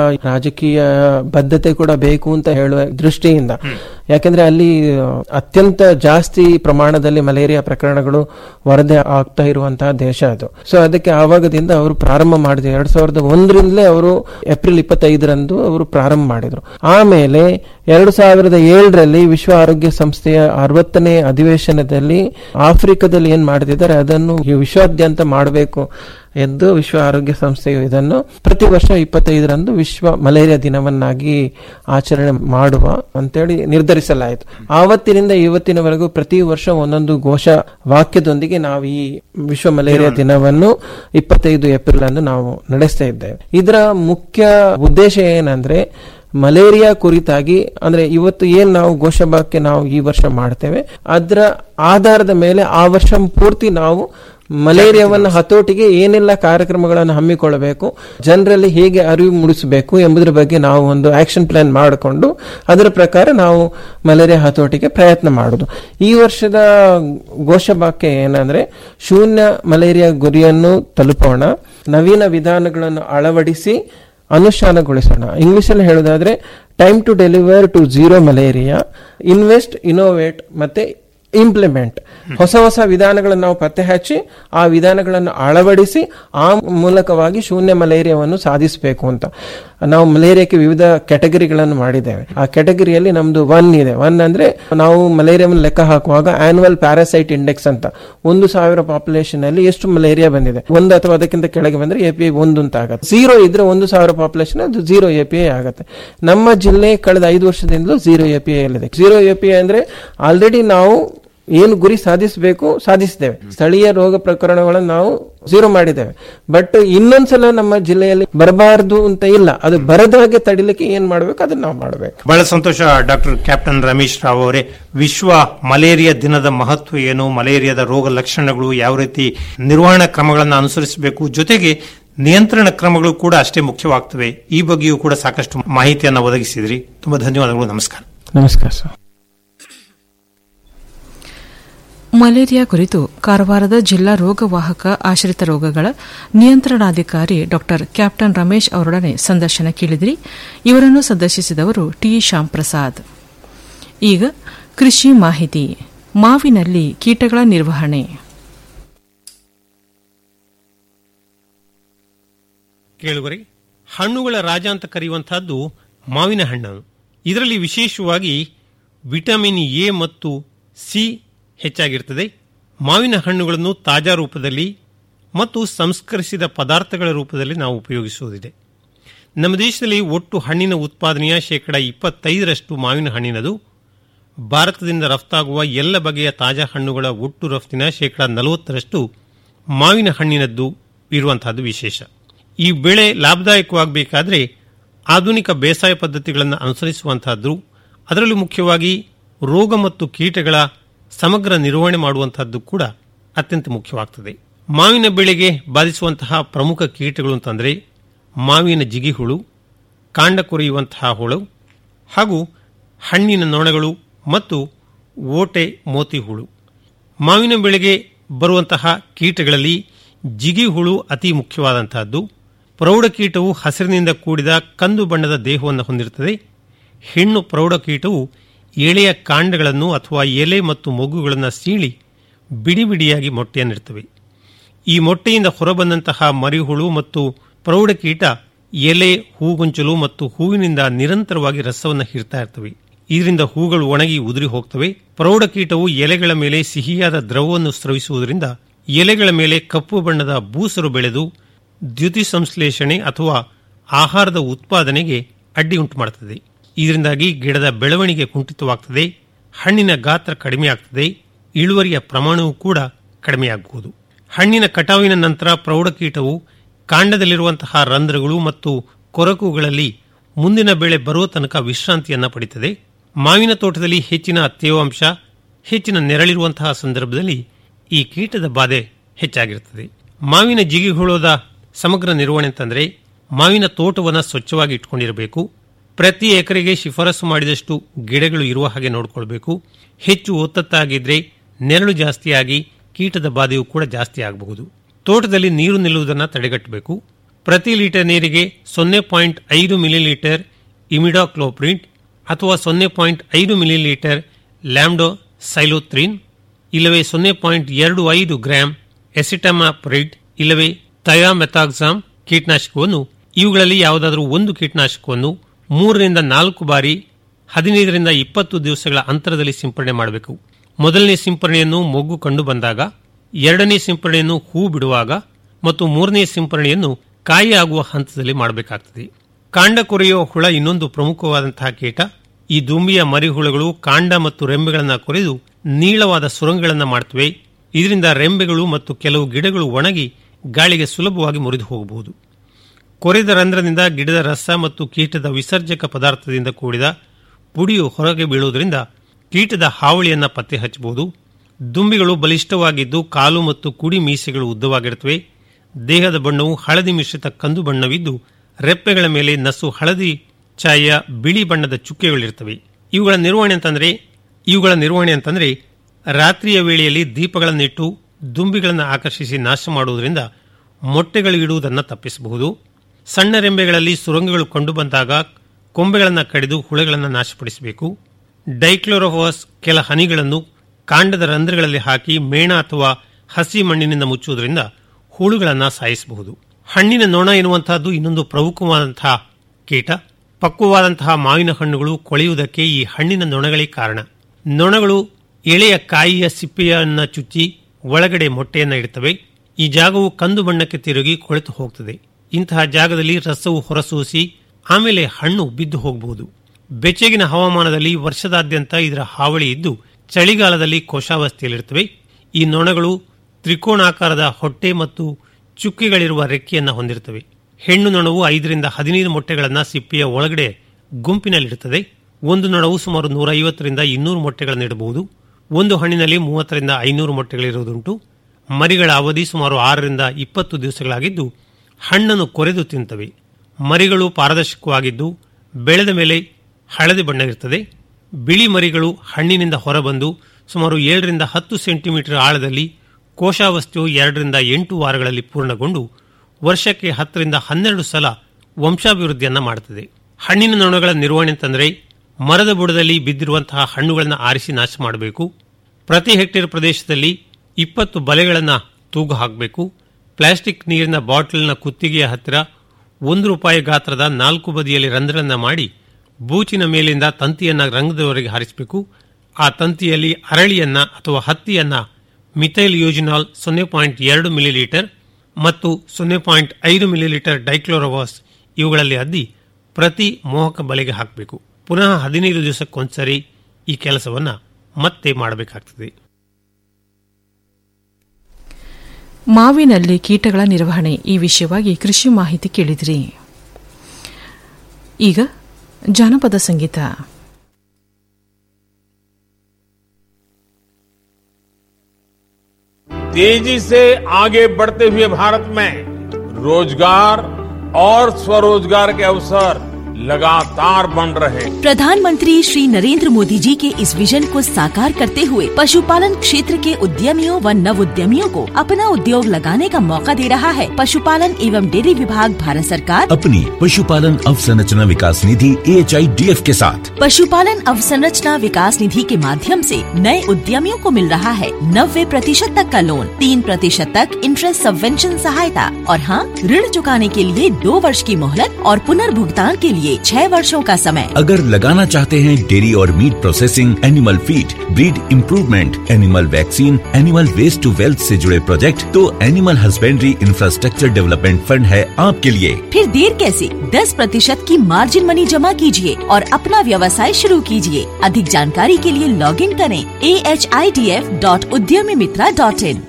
ರಾಜಕೀಯ ಬದ್ಧತೆ ಕೂಡ ಬೇಕು ಅಂತ ಹೇಳುವ ದೃಷ್ಟಿಯಿಂದ ಯಾಕೆಂದ್ರೆ ಅಲ್ಲಿ ಅತ್ಯಂತ ಜಾಸ್ತಿ ಪ್ರಮಾಣದಲ್ಲಿ ಮಲೇರಿಯಾ ಪ್ರಕರಣಗಳು ವರದಿ ಆಗ್ತಾ ಇರುವಂತಹ ದೇಶ ಅದು ಸೊ ಅದಕ್ಕೆ ಆವಾಗದಿಂದ ಅವರು ಪ್ರಾರಂಭ ಮಾಡಿದ್ರು ಎರಡ್ ಸಾವಿರದ ಒಂದರಿಂದಲೇ ಅವರು ಏಪ್ರಿಲ್ ಇಪ್ಪತ್ತೈದರಂದು ಅವರು ಪ್ರಾರಂಭ ಮಾಡಿದ್ರು ಆಮೇಲೆ ಎರಡು ಸಾವಿರದ ಏಳರಲ್ಲಿ ವಿಶ್ವ ಆರೋಗ್ಯ ಸಂಸ್ಥೆಯ ಅರವತ್ತನೇ ಅಧಿವೇಶನದಲ್ಲಿ ಆಫ್ರಿಕಾದಲ್ಲಿ ಏನ್ ಮಾಡ್ತಿದ್ದಾರೆ ಅದನ್ನು ಈ ವಿಶ್ವಾದ್ಯಂತ ಮಾಡಬೇಕು ಎಂದು ವಿಶ್ವ ಆರೋಗ್ಯ ಸಂಸ್ಥೆಯು ಇದನ್ನು ಪ್ರತಿ ವರ್ಷ ಇಪ್ಪತ್ತೈದರಂದು ವಿಶ್ವ ಮಲೇರಿಯಾ ದಿನವನ್ನಾಗಿ ಆಚರಣೆ ಮಾಡುವ ಅಂತೇಳಿ ನಿರ್ಧರಿಸಲಾಯಿತು ಆವತ್ತಿನಿಂದ ಇವತ್ತಿನವರೆಗೂ ಪ್ರತಿ ವರ್ಷ ಒಂದೊಂದು ಘೋಷ ವಾಕ್ಯದೊಂದಿಗೆ ನಾವು ಈ ವಿಶ್ವ ಮಲೇರಿಯಾ ದಿನವನ್ನು ಇಪ್ಪತ್ತೈದು ಏಪ್ರಿಲ್ ಅನ್ನು ನಾವು ನಡೆಸ್ತಾ ಇದ್ದೇವೆ ಇದರ ಮುಖ್ಯ ಉದ್ದೇಶ ಏನಂದ್ರೆ ಮಲೇರಿಯಾ ಕುರಿತಾಗಿ ಅಂದ್ರೆ ಇವತ್ತು ಏನ್ ನಾವು ಘೋಷವಾಕ್ಯ ನಾವು ಈ ವರ್ಷ ಮಾಡ್ತೇವೆ ಅದರ ಆಧಾರದ ಮೇಲೆ ಆ ವರ್ಷ ಪೂರ್ತಿ ನಾವು ಮಲೇರಿಯಾವನ್ನು ಹತೋಟಿಗೆ ಏನೆಲ್ಲ ಕಾರ್ಯಕ್ರಮಗಳನ್ನು ಹಮ್ಮಿಕೊಳ್ಳಬೇಕು ಜನರಲ್ಲಿ ಹೇಗೆ ಅರಿವು ಮೂಡಿಸಬೇಕು ಎಂಬುದರ ಬಗ್ಗೆ ನಾವು ಒಂದು ಆಕ್ಷನ್ ಪ್ಲಾನ್ ಮಾಡಿಕೊಂಡು ಅದರ ಪ್ರಕಾರ ನಾವು ಮಲೇರಿಯಾ ಹತೋಟಿಗೆ ಪ್ರಯತ್ನ ಮಾಡುದು ಈ ವರ್ಷದ ಘೋಷವಾಕ್ಯ ಏನಂದ್ರೆ ಶೂನ್ಯ ಮಲೇರಿಯಾ ಗುರಿಯನ್ನು ತಲುಪೋಣ ನವೀನ ವಿಧಾನಗಳನ್ನು ಅಳವಡಿಸಿ ಅನುಷ್ಠಾನಗೊಳಿಸೋಣ ಇಂಗ್ಲಿಷ್ ಅಲ್ಲಿ ಹೇಳೋದಾದ್ರೆ time to deliver to zero malaria invest innovate ಮತ್ತೆ ಇಂಪ್ಲಿಮೆಂಟ್ ಹೊಸ ಹೊಸ ವಿಧಾನಗಳನ್ನು ನಾವು ಪತ್ತೆ ಹಚ್ಚಿ ಆ ವಿಧಾನಗಳನ್ನು ಅಳವಡಿಸಿ ಆ ಮೂಲಕವಾಗಿ ಶೂನ್ಯ ಮಲೇರಿಯಾವನ್ನು ಸಾಧಿಸಬೇಕು ಅಂತ ನಾವು ಮಲೇರಿಯಾಕ್ಕೆ ವಿವಿಧ ಕೆಟಗರಿಗಳನ್ನು ಮಾಡಿದ್ದೇವೆ ಆ ಕೆಟಗರಿಯಲ್ಲಿ ನಮ್ದು ಒನ್ ಇದೆ ಒನ್ ಅಂದ್ರೆ ನಾವು ಮಲೇರಿಯಾವನ್ನು ಲೆಕ್ಕ ಹಾಕುವಾಗ ಆನ್ಯುವಲ್ ಪ್ಯಾರಾಸೈಟ್ ಇಂಡೆಕ್ಸ್ ಅಂತ ಒಂದು ಸಾವಿರ ಪಾಪ್ಯುಲೇಷನ್ ಅಲ್ಲಿ ಎಷ್ಟು ಮಲೇರಿಯಾ ಬಂದಿದೆ ಒಂದು ಅಥವಾ ಅದಕ್ಕಿಂತ ಕೆಳಗೆ ಬಂದ್ರೆ ಎ ಪಿ ಐ ಒಂದು ಅಂತ ಆಗುತ್ತೆ ಝೀರೋ ಇದ್ರೆ ಒಂದು ಸಾವಿರ ಪಾಪ್ಯುಲೇಷನ್ ಅದು ಝೀರೋ ಎ ಪಿ ಐ ಆಗುತ್ತೆ ನಮ್ಮ ಜಿಲ್ಲೆ ಕಳೆದ ಐದು ವರ್ಷದಿಂದಲೂ ಝೀರೋ ಎ ಪಿ ಐ ಅಲ್ಲಿದೆ ಝೀರೋ ಎ ಪಿ ಐ ಅಂದ್ರೆ ಆಲ್ರೆಡಿ ನಾವು ಏನು ಗುರಿ ಸಾಧಿಸಬೇಕು ಸಾಧಿಸಿದ್ದೇವೆ ಸ್ಥಳೀಯ ರೋಗ ಪ್ರಕರಣಗಳನ್ನು ನಾವು ಝೀರೋ ಮಾಡಿದ್ದೇವೆ ಬಟ್ ಇನ್ನೊಂದ್ಸಲ ನಮ್ಮ ಜಿಲ್ಲೆಯಲ್ಲಿ ಬರಬಾರದು ಅಂತ ಇಲ್ಲ ಅದು ಬರದಾಗೆ ತಡಿಲಿಕ್ಕೆ ಏನ್ ಮಾಡ್ಬೇಕು ಅದನ್ನ ನಾವು ಮಾಡಬೇಕು ಬಹಳ ಸಂತೋಷ ಡಾಕ್ಟರ್ ಕ್ಯಾಪ್ಟನ್ ರಮೇಶ್ ರಾವ್ ಅವರೇ ವಿಶ್ವ ಮಲೇರಿಯಾ ದಿನದ ಮಹತ್ವ ಏನು ಮಲೇರಿಯಾದ ರೋಗ ಲಕ್ಷಣಗಳು ಯಾವ ರೀತಿ ನಿರ್ವಹಣಾ ಕ್ರಮಗಳನ್ನು ಅನುಸರಿಸಬೇಕು ಜೊತೆಗೆ ನಿಯಂತ್ರಣ ಕ್ರಮಗಳು ಕೂಡ ಅಷ್ಟೇ ಮುಖ್ಯವಾಗ್ತವೆ ಈ ಬಗ್ಗೆಯೂ ಕೂಡ ಸಾಕಷ್ಟು ಮಾಹಿತಿಯನ್ನು ಒದಗಿಸಿದ್ರಿ ತುಂಬಾ ಧನ್ಯವಾದಗಳು ನಮಸ್ಕಾರ ನಮಸ್ಕಾರ ಸರ್ ಮಲೇರಿಯಾ ಕುರಿತು ಕಾರವಾರದ ಜಿಲ್ಲಾ ರೋಗವಾಹಕ ಆಶ್ರಿತ ರೋಗಗಳ ನಿಯಂತ್ರಣಾಧಿಕಾರಿ ಡಾ ಕ್ಯಾಪ್ಟನ್ ರಮೇಶ್ ಅವರೊಡನೆ ಸಂದರ್ಶನ ಕೇಳಿದಿರಿ ಇವರನ್ನು ಸಂದರ್ಶಿಸಿದವರು ಟಿ ಶ್ಯಾಮ್ ಪ್ರಸಾದ್ ಈಗ ಕೃಷಿ ಮಾಹಿತಿ ಮಾವಿನಲ್ಲಿ ಕೀಟಗಳ ನಿರ್ವಹಣೆ ಕೇಳುವರೆ ಹಣ್ಣುಗಳ ರಾಜ ಅಂತ ಕರೆಯುವಂತಹದ್ದು ಮಾವಿನ ಹಣ್ಣು ಇದರಲ್ಲಿ ವಿಶೇಷವಾಗಿ ವಿಟಮಿನ್ ಎ ಮತ್ತು ಸಿ ಹೆಚ್ಚಾಗಿರ್ತದೆ ಮಾವಿನ ಹಣ್ಣುಗಳನ್ನು ತಾಜಾ ರೂಪದಲ್ಲಿ ಮತ್ತು ಸಂಸ್ಕರಿಸಿದ ಪದಾರ್ಥಗಳ ರೂಪದಲ್ಲಿ ನಾವು ಉಪಯೋಗಿಸುವುದಿದೆ ನಮ್ಮ ದೇಶದಲ್ಲಿ ಒಟ್ಟು ಹಣ್ಣಿನ ಉತ್ಪಾದನೆಯ ಶೇಕಡ ಇಪ್ಪತ್ತೈದರಷ್ಟು ಮಾವಿನ ಹಣ್ಣಿನದು ಭಾರತದಿಂದ ರಫ್ತಾಗುವ ಎಲ್ಲ ಬಗೆಯ ತಾಜಾ ಹಣ್ಣುಗಳ ಒಟ್ಟು ರಫ್ತಿನ ಶೇಕಡ ನಲವತ್ತರಷ್ಟು ಮಾವಿನ ಹಣ್ಣಿನದ್ದು ಇರುವಂತಹದ್ದು ವಿಶೇಷ ಈ ಬೆಳೆ ಲಾಭದಾಯಕವಾಗಬೇಕಾದ್ರೆ ಆಧುನಿಕ ಬೇಸಾಯ ಪದ್ಧತಿಗಳನ್ನು ಅನುಸರಿಸುವಂತಹದ್ದು ಅದರಲ್ಲೂ ಮುಖ್ಯವಾಗಿ ರೋಗ ಮತ್ತು ಕೀಟಗಳ ಸಮಗ್ರ ನಿರ್ವಹಣೆ ಮಾಡುವಂತಹದ್ದು ಕೂಡ ಅತ್ಯಂತ ಮುಖ್ಯವಾಗ್ತದೆ ಮಾವಿನ ಬೆಳೆಗೆ ಬಾಧಿಸುವಂತಹ ಪ್ರಮುಖ ಕೀಟಗಳು ಅಂತಂದರೆ ಮಾವಿನ ಜಿಗಿಹುಳು ಕಾಂಡ ಕೊರೆಯುವಂತಹ ಹುಳು ಹಾಗೂ ಹಣ್ಣಿನ ನೊಣಗಳು ಮತ್ತು ಓಟೆ ಮೋತಿ ಹುಳು ಮಾವಿನ ಬೆಳೆಗೆ ಬರುವಂತಹ ಕೀಟಗಳಲ್ಲಿ ಜಿಗಿಹುಳು ಅತಿ ಮುಖ್ಯವಾದಂತಹದ್ದು ಪ್ರೌಢಕೀಟವು ಹಸಿರಿನಿಂದ ಕೂಡಿದ ಕಂದು ಬಣ್ಣದ ದೇಹವನ್ನು ಹೊಂದಿರುತ್ತದೆ ಹೆಣ್ಣು ಪ್ರೌಢಕೀಟವು ಎಳೆಯ ಕಾಂಡಗಳನ್ನು ಅಥವಾ ಎಲೆ ಮತ್ತು ಮೊಗ್ಗುಗಳನ್ನು ಸೀಳಿ ಬಿಡಿ ಬಿಡಿಯಾಗಿ ಮೊಟ್ಟೆಯನ್ನಿರ್ತವೆ ಈ ಮೊಟ್ಟೆಯಿಂದ ಹೊರಬಂದಂತಹ ಮರಿಹುಳು ಮತ್ತು ಪ್ರೌಢಕೀಟ ಎಲೆ ಹೂಗೊಂಚಲು ಮತ್ತು ಹೂವಿನಿಂದ ನಿರಂತರವಾಗಿ ರಸವನ್ನು ಹೀರ್ತಾ ಇರ್ತವೆ ಇದರಿಂದ ಹೂಗಳು ಒಣಗಿ ಉದುರಿ ಹೋಗ್ತವೆ ಪ್ರೌಢಕೀಟವು ಎಲೆಗಳ ಮೇಲೆ ಸಿಹಿಯಾದ ದ್ರವವನ್ನು ಸ್ರವಿಸುವುದರಿಂದ ಎಲೆಗಳ ಮೇಲೆ ಕಪ್ಪು ಬಣ್ಣದ ಬೂಸರು ಬೆಳೆದು ದ್ಯುತಿ ಸಂಶ್ಲೇಷಣೆ ಅಥವಾ ಆಹಾರದ ಉತ್ಪಾದನೆಗೆ ಅಡ್ಡಿ ಉಂಟು ಮಾಡುತ್ತದೆ ಇದರಿಂದಾಗಿ ಗಿಡದ ಬೆಳವಣಿಗೆ ಕುಂಠಿತವಾಗ್ತದೆ ಹಣ್ಣಿನ ಗಾತ್ರ ಕಡಿಮೆಯಾಗ್ತದೆ ಇಳುವರಿಯ ಪ್ರಮಾಣವೂ ಕೂಡ ಕಡಿಮೆಯಾಗಬಹುದು ಹಣ್ಣಿನ ಕಟಾವಿನ ನಂತರ ಪ್ರೌಢಕೀಟವು ಕಾಂಡದಲ್ಲಿರುವಂತಹ ರಂಧ್ರಗಳು ಮತ್ತು ಕೊರಕುಗಳಲ್ಲಿ ಮುಂದಿನ ಬೆಳೆ ಬರುವ ತನಕ ವಿಶ್ರಾಂತಿಯನ್ನ ಪಡಿತದೆ ಮಾವಿನ ತೋಟದಲ್ಲಿ ಹೆಚ್ಚಿನ ತೇವಾಂಶ ಹೆಚ್ಚಿನ ನೆರಳಿರುವಂತಹ ಸಂದರ್ಭದಲ್ಲಿ ಈ ಕೀಟದ ಬಾಧೆ ಹೆಚ್ಚಾಗಿರುತ್ತದೆ ಮಾವಿನ ಜಿಗಿಹುಳದ ಸಮಗ್ರ ನಿರ್ವಹಣೆ ಅಂತಂದ್ರೆ ಮಾವಿನ ತೋಟವನ್ನು ಸ್ವಚ್ಛವಾಗಿ ಇಟ್ಕೊಂಡಿರಬೇಕು ಪ್ರತಿ ಎಕರೆಗೆ ಶಿಫಾರಸು ಮಾಡಿದಷ್ಟು ಗಿಡಗಳು ಇರುವ ಹಾಗೆ ನೋಡಿಕೊಳ್ಬೇಕು ಹೆಚ್ಚು ಒತ್ತತ್ತಾಗಿದ್ರೆ ನೆರಳು ಜಾಸ್ತಿಯಾಗಿ ಕೀಟದ ಬಾಧೆಯೂ ಕೂಡ ಜಾಸ್ತಿ ಆಗಬಹುದು ತೋಟದಲ್ಲಿ ನೀರು ನಿಲ್ಲುವುದನ್ನು ತಡೆಗಟ್ಟಬೇಕು ಪ್ರತಿ ಲೀಟರ್ ನೀರಿಗೆ ಸೊನ್ನೆ ಪಾಯಿಂಟ್ ಐದು ಮಿಲಿಲೀಟರ್ ಇಮಿಡಾಕ್ಲೋಪ್ರಿಡ್ ಅಥವಾ ಸೊನ್ನೆ ಪಾಯಿಂಟ್ ಐದು ಮಿಲಿಲೀಟರ್ ಲ್ಯಾಮ್ಡೋ ಸೈಲೋತ್ರಿನ್ ಇಲ್ಲವೇ ಸೊನ್ನೆ ಪಾಯಿಂಟ್ ಎರಡು ಐದು ಗ್ರಾಂ ಎಸಿಟಮಾಪ್ರಿಡ್ ಇಲ್ಲವೇ ಥಯಾಮೆಥಾಕ್ಸಾಮ್ ಕೀಟನಾಶಕವನ್ನು ಇವುಗಳಲ್ಲಿ ಯಾವುದಾದರೂ ಒಂದು ಕೀಟನಾಶಕವನ್ನು ಮೂರರಿಂದ ನಾಲ್ಕು ಬಾರಿ ಹದಿನೈದರಿಂದ ಇಪ್ಪತ್ತು ದಿವಸಗಳ ಅಂತರದಲ್ಲಿ ಸಿಂಪಡಣೆ ಮಾಡಬೇಕು ಮೊದಲನೇ ಸಿಂಪರಣೆಯನ್ನು ಮೊಗ್ಗು ಕಂಡು ಬಂದಾಗ ಎರಡನೇ ಸಿಂಪರಣೆಯನ್ನು ಹೂ ಬಿಡುವಾಗ ಮತ್ತು ಮೂರನೇ ಸಿಂಪರಣೆಯನ್ನು ಕಾಯಿ ಆಗುವ ಹಂತದಲ್ಲಿ ಮಾಡಬೇಕಾಗ್ತದೆ ಕಾಂಡ ಕೊರೆಯುವ ಹುಳ ಇನ್ನೊಂದು ಪ್ರಮುಖವಾದಂತಹ ಕೀಟ ಈ ದುಂಬಿಯ ಮರಿಹುಳುಗಳು ಕಾಂಡ ಮತ್ತು ರೆಂಬೆಗಳನ್ನು ಕೊರೆದು ನೀಳವಾದ ಸುರಂಗಗಳನ್ನು ಮಾಡ್ತವೆ ಇದರಿಂದ ರೆಂಬೆಗಳು ಮತ್ತು ಕೆಲವು ಗಿಡಗಳು ಒಣಗಿ ಗಾಳಿಗೆ ಸುಲಭವಾಗಿ ಮುರಿದು ಹೋಗಬಹುದು ಕೊರೆದ ರಂಧ್ರದಿಂದ ಗಿಡದ ರಸ ಮತ್ತು ಕೀಟದ ವಿಸರ್ಜಕ ಪದಾರ್ಥದಿಂದ ಕೂಡಿದ ಪುಡಿಯು ಹೊರಗೆ ಬೀಳುವುದರಿಂದ ಕೀಟದ ಹಾವಳಿಯನ್ನ ಪತ್ತೆ ಹಚ್ಚಬಹುದು ದುಂಬಿಗಳು ಬಲಿಷ್ಠವಾಗಿದ್ದು ಕಾಲು ಮತ್ತು ಕುಡಿ ಮೀಸೆಗಳು ಉದ್ದವಾಗಿರುತ್ತವೆ ದೇಹದ ಬಣ್ಣವು ಹಳದಿ ಮಿಶ್ರಿತ ಕಂದು ಬಣ್ಣವಿದ್ದು ರೆಪ್ಪೆಗಳ ಮೇಲೆ ನಸು ಹಳದಿ ಛಾಯೆಯ ಬಿಳಿ ಬಣ್ಣದ ಚುಕ್ಕೆಗಳಿರ್ತವೆ ಇವುಗಳ ನಿರ್ವಹಣೆ ಅಂತಂದ್ರೆ ಇವುಗಳ ನಿರ್ವಹಣೆ ಅಂತಂದ್ರೆ ರಾತ್ರಿಯ ವೇಳೆಯಲ್ಲಿ ದೀಪಗಳನ್ನಿಟ್ಟು ದುಂಬಿಗಳನ್ನು ಆಕರ್ಷಿಸಿ ನಾಶ ಮಾಡುವುದರಿಂದ ಮೊಟ್ಟೆಗಳು ಇಡುವುದನ್ನು ತಪ್ಪಿಸಬಹುದು ಸಣ್ಣ ರೆಂಬೆಗಳಲ್ಲಿ ಸುರಂಗಗಳು ಕಂಡುಬಂದಾಗ ಕೊಂಬೆಗಳನ್ನು ಕಡಿದು ಹುಳಗಳನ್ನು ನಾಶಪಡಿಸಬೇಕು ಡೈಕ್ಲೋರೋಫಾಸ್ ಕೆಲ ಹನಿಗಳನ್ನು ಕಾಂಡದ ರಂಧ್ರಗಳಲ್ಲಿ ಹಾಕಿ ಮೇಣ ಅಥವಾ ಹಸಿ ಮಣ್ಣಿನಿಂದ ಮುಚ್ಚುವುದರಿಂದ ಹುಳುಗಳನ್ನು ಸಾಯಿಸಬಹುದು ಹಣ್ಣಿನ ನೊಣ ಎನ್ನುವಂತಹದ್ದು ಇನ್ನೊಂದು ಪ್ರಮುಖವಾದಂತಹ ಕೀಟ ಪಕ್ವವಾದಂತಹ ಮಾವಿನ ಹಣ್ಣುಗಳು ಕೊಳೆಯುವುದಕ್ಕೆ ಈ ಹಣ್ಣಿನ ನೊಣಗಳೇ ಕಾರಣ ನೊಣಗಳು ಎಳೆಯ ಕಾಯಿಯ ಸಿಪ್ಪೆಯನ್ನ ಚುಚ್ಚಿ ಒಳಗಡೆ ಮೊಟ್ಟೆಯನ್ನ ಇಡುತ್ತವೆ ಈ ಜಾಗವು ಕಂದು ಬಣ್ಣಕ್ಕೆ ತಿರುಗಿ ಕೊಳೆತು ಹೋಗ್ತದೆ ಇಂತಹ ಜಾಗದಲ್ಲಿ ರಸವು ಹೊರಸೂಸಿ ಆಮೇಲೆ ಹಣ್ಣು ಬಿದ್ದು ಹೋಗಬಹುದು ಬೆಚ್ಚಗಿನ ಹವಾಮಾನದಲ್ಲಿ ವರ್ಷದಾದ್ಯಂತ ಇದರ ಹಾವಳಿ ಇದ್ದು ಚಳಿಗಾಲದಲ್ಲಿ ಕೋಶಾವಸ್ಥೆಯಲ್ಲಿರುತ್ತವೆ ಈ ನೊಣಗಳು ತ್ರಿಕೋಣಾಕಾರದ ಹೊಟ್ಟೆ ಮತ್ತು ಚುಕ್ಕಿಗಳಿರುವ ರೆಕ್ಕೆಯನ್ನು ಹೊಂದಿರುತ್ತವೆ ಹೆಣ್ಣು ನೊಣವು ಐದರಿಂದ ಹದಿನೈದು ಮೊಟ್ಟೆಗಳನ್ನು ಸಿಪ್ಪೆಯ ಒಳಗಡೆ ಗುಂಪಿನಲ್ಲಿಡುತ್ತದೆ ಒಂದು ನೊಣವು ಸುಮಾರು ನೂರ ಐವತ್ತರಿಂದ ಇನ್ನೂರು ಮೊಟ್ಟೆಗಳನ್ನು ಇಡಬಹುದು ಒಂದು ಹಣ್ಣಿನಲ್ಲಿ ಮೂವತ್ತರಿಂದ ಐನೂರು ಮೊಟ್ಟೆಗಳಿರುವುದುಂಟು ಮರಿಗಳ ಅವಧಿ ಸುಮಾರು ಆರರಿಂದ ಇಪ್ಪತ್ತು ದಿವಸಗಳಾಗಿದ್ದು ಹಣ್ಣನ್ನು ಕೊರೆದು ತಿಂತವೆ ಮರಿಗಳು ಪಾರದರ್ಶಕವಾಗಿದ್ದು ಬೆಳೆದ ಮೇಲೆ ಹಳದಿ ಬಣ್ಣವಿರುತ್ತದೆ ಬಿಳಿ ಮರಿಗಳು ಹಣ್ಣಿನಿಂದ ಹೊರಬಂದು ಸುಮಾರು ಏಳರಿಂದ ಹತ್ತು ಸೆಂಟಿಮೀಟರ್ ಆಳದಲ್ಲಿ ಕೋಶಾವಸ್ಥೆಯು ಎರಡರಿಂದ ಎಂಟು ವಾರಗಳಲ್ಲಿ ಪೂರ್ಣಗೊಂಡು ವರ್ಷಕ್ಕೆ ಹತ್ತರಿಂದ ಹನ್ನೆರಡು ಸಲ ವಂಶಾಭಿವೃದ್ಧಿಯನ್ನು ಮಾಡುತ್ತದೆ ಹಣ್ಣಿನ ನೊಣಗಳ ನಿರ್ವಹಣೆ ಅಂತಂದರೆ ಮರದ ಬುಡದಲ್ಲಿ ಬಿದ್ದಿರುವಂತಹ ಹಣ್ಣುಗಳನ್ನು ಆರಿಸಿ ನಾಶ ಮಾಡಬೇಕು ಪ್ರತಿ ಹೆಕ್ಟೇರ್ ಪ್ರದೇಶದಲ್ಲಿ ಇಪ್ಪತ್ತು ಬಲೆಗಳನ್ನು ತೂಗು ಹಾಕಬೇಕು ಪ್ಲಾಸ್ಟಿಕ್ ನೀರಿನ ಬಾಟಲ್ನ ಕುತ್ತಿಗೆಯ ಹತ್ತಿರ ಒಂದು ರೂಪಾಯಿ ಗಾತ್ರದ ನಾಲ್ಕು ಬದಿಯಲ್ಲಿ ರಂಧ್ರನ್ನ ಮಾಡಿ ಬೂಚಿನ ಮೇಲಿಂದ ತಂತಿಯನ್ನ ರಂಗದವರೆಗೆ ಹಾರಿಸಬೇಕು ಆ ತಂತಿಯಲ್ಲಿ ಅರಳಿಯನ್ನ ಅಥವಾ ಹತ್ತಿಯನ್ನ ಮಿಥೈಲ್ ಯೂಜಿನಾಲ್ ಸೊನ್ನೆ ಪಾಯಿಂಟ್ ಎರಡು ಮಿಲಿಲೀಟರ್ ಮತ್ತು ಸೊನ್ನೆ ಪಾಯಿಂಟ್ ಐದು ಮಿಲಿಲೀಟರ್ ಡೈಕ್ಲೋರೋವಾಸ್ ಇವುಗಳಲ್ಲಿ ಅದ್ದಿ ಪ್ರತಿ ಮೋಹಕ ಬಲೆಗೆ ಹಾಕಬೇಕು ಪುನಃ ಹದಿನೈದು ದಿವಸಕ್ಕೊಂದ್ಸರಿ ಈ ಕೆಲಸವನ್ನ ಮತ್ತೆ ಮಾಡಬೇಕಾಗ್ತದೆ ಮಾವಿನಲ್ಲಿ ಕೀಟಗಳ ನಿರ್ವಹಣೆ ಈ ವಿಷಯವಾಗಿ ಕೃಷಿ ಮಾಹಿತಿ ಕೇಳಿದ್ರಿ ಈಗ ಜಾನಪದ ಸಂಗೀತ तेजी से आगे बढ़ते हुए भारत में रोजगार और स्वरोजगार के अवसर लगातार बन रहे हैं प्रधानमंत्री श्री नरेंद्र मोदी जी के इस विजन को साकार करते हुए पशुपालन क्षेत्र के उद्यमियों व नव उद्यमियों को अपना उद्योग लगाने का मौका दे रहा है पशुपालन एवं डेयरी विभाग भारत सरकार अपनी पशुपालन अवसंरचना विकास निधि एच के साथ पशुपालन अवसंरचना विकास निधि के माध्यम से नए उद्यमियों को मिल रहा है नब्बे प्रतिशत तक का लोन तीन प्रतिशत तक इंटरेस्ट सबवेंशन सहायता और हाँ ऋण चुकाने के लिए दो वर्ष की मोहलत और पुनर्भुगतान के लिए छह वर्षों का समय अगर लगाना चाहते हैं डेयरी और meat processing animal feed breed improvement animal vaccine animal waste to wealth से जुड़े प्रोजेक्ट तो animal husbandry infrastructure development fund है आपके लिए फिर देर कैसे 10 प्रतिशत की मार्जिन मनी जमा कीजिए और अपना व्यवसाय शुरू कीजिए अधिक जानकारी के लिए लॉग इन करें A H I D F dot Udyami Mitra dot in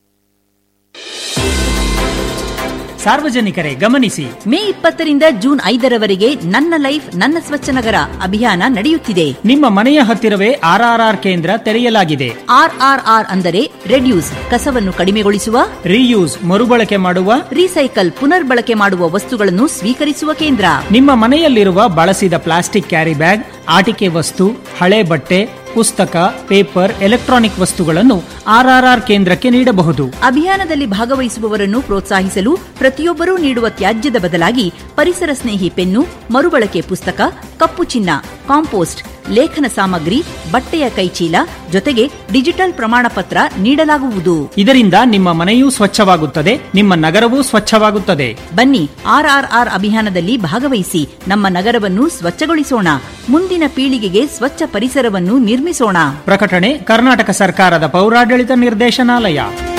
ಸಾರ್ವಜನಿಕರೇ ಗಮನಿಸಿ ಮೇ ಇಪ್ಪತ್ತರಿಂದ ಜೂನ್ ಐದರವರೆಗೆ ನನ್ನ ಲೈಫ್ ನನ್ನ ಸ್ವಚ್ಛ ನಗರ ಅಭಿಯಾನ ನಡೆಯುತ್ತಿದೆ ನಿಮ್ಮ ಮನೆಯ ಹತ್ತಿರವೇ ಆರ್ಆರ್ಆರ್ ಕೇಂದ್ರ ತೆರೆಯಲಾಗಿದೆ ಆರ್ಆರ್ಆರ್ ಅಂದರೆ ರೆಡ್ಯೂಸ್ ಕಸವನ್ನು ಕಡಿಮೆಗೊಳಿಸುವ ರೀಯೂಸ್ ಮರುಬಳಕೆ ಮಾಡುವ ರೀಸೈಕಲ್ ಪುನರ್ಬಳಕೆ ಮಾಡುವ ವಸ್ತುಗಳನ್ನು ಸ್ವೀಕರಿಸುವ ಕೇಂದ್ರ ನಿಮ್ಮ ಮನೆಯಲ್ಲಿರುವ ಬಳಸಿದ ಪ್ಲಾಸ್ಟಿಕ್ ಕ್ಯಾರಿ ಬ್ಯಾಗ್ ಆಟಿಕೆ ವಸ್ತು ಹಳೆ ಬಟ್ಟೆ ಪುಸ್ತಕ ಪೇಪರ್ ಎಲೆಕ್ಟ್ರಾನಿಕ್ ವಸ್ತುಗಳನ್ನು ಆರ್ಆರ್ಆರ್ ಕೇಂದ್ರಕ್ಕೆ ನೀಡಬಹುದು ಅಭಿಯಾನದಲ್ಲಿ ಭಾಗವಹಿಸುವವರನ್ನು ಪ್ರೋತ್ಸಾಹಿಸಲು ಪ್ರತಿಯೊಬ್ಬರೂ ನೀಡುವ ತ್ಯಾಜ್ಯದ ಬದಲಾಗಿ ಪರಿಸರ ಸ್ನೇಹಿ ಪೆನ್ನು ಮರುಬಳಕೆ ಪುಸ್ತಕ ಕಪ್ಪು ಚಿನ್ನ ಕಾಂಪೋಸ್ಟ್ ಲೇಖನ ಸಾಮಗ್ರಿ ಬಟ್ಟೆಯ ಕೈಚೀಲ ಜೊತೆಗೆ ಡಿಜಿಟಲ್ ಪ್ರಮಾಣ ಪತ್ರ ನೀಡಲಾಗುವುದು ಇದರಿಂದ ನಿಮ್ಮ ಮನೆಯೂ ಸ್ವಚ್ಛವಾಗುತ್ತದೆ ನಿಮ್ಮ ನಗರವೂ ಸ್ವಚ್ಛವಾಗುತ್ತದೆ ಬನ್ನಿ ಆರ್ಆರ್ಆರ್ ಅಭಿಯಾನದಲ್ಲಿ ಭಾಗವಹಿಸಿ ನಮ್ಮ ನಗರವನ್ನು ಸ್ವಚ್ಛಗೊಳಿಸೋಣ ಮುಂದಿನ ಪೀಳಿಗೆಗೆ ಸ್ವಚ್ಛ ಪರಿಸರವನ್ನು ನಿರ್ಮಿಸೋಣ ಪ್ರಕಟಣೆ ಕರ್ನಾಟಕ ಸರ್ಕಾರದ ಪೌರಾಡಳಿತ ನಿರ್ದೇಶನಾಲಯ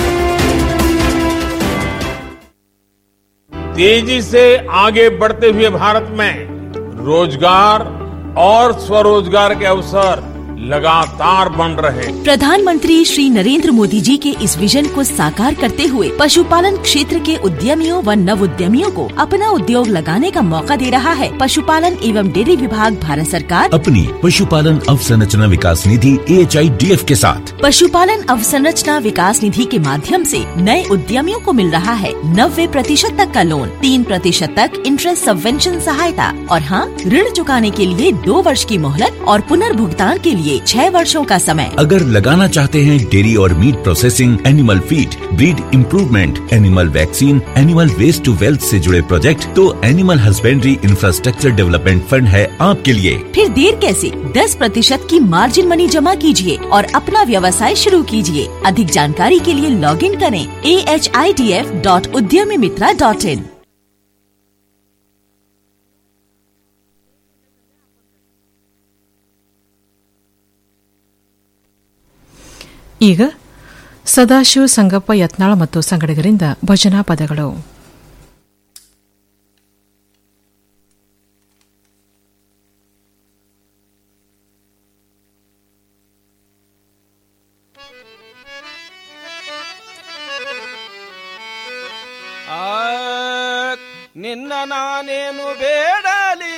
तेजी से आगे बढ़ते हुए भारत में रोजगार और स्वरोजगार के अवसर लगातार बन रहे हैं प्रधानमंत्री श्री नरेंद्र मोदी जी के इस विजन को साकार करते हुए पशुपालन क्षेत्र के उद्यमियों व नव उद्यमियों को अपना उद्योग लगाने का मौका दे रहा है पशुपालन एवं डेयरी विभाग भारत सरकार अपनी पशुपालन अवसंरचना विकास निधि एच के साथ पशुपालन अवसंरचना विकास निधि के माध्यम से नए उद्यमियों को मिल रहा है नब्बे प्रतिशत तक का लोन तीन प्रतिशत तक इंटरेस्ट सबवेंशन सहायता और हाँ ऋण चुकाने के लिए दो वर्ष की मोहलत और पुनर्भुगतान के लिए छह वर्षों का समय अगर लगाना चाहते हैं डेयरी और meat processing animal feed breed improvement animal vaccine animal waste to wealth से जुड़े प्रोजेक्ट तो animal husbandry infrastructure development fund है आपके लिए फिर देर कैसे 10 प्रतिशत की मार्जिन मनी जमा कीजिए और अपना व्यवसाय शुरू कीजिए अधिक जानकारी के लिए लॉग इन करें A H I D F dot Udyami Mitra dot in ಈಗ ಸದಾಶಿವ ಸಂಗಪ್ಪ ಯತ್ನಾಳ ಮತ್ತು ಸಂಗಡಿಗರಿಂದ ಭಜನಾ ಪದಗಳು ಆ ನಿನ್ನ ನಾನೇನು ಬೇಡಲಿ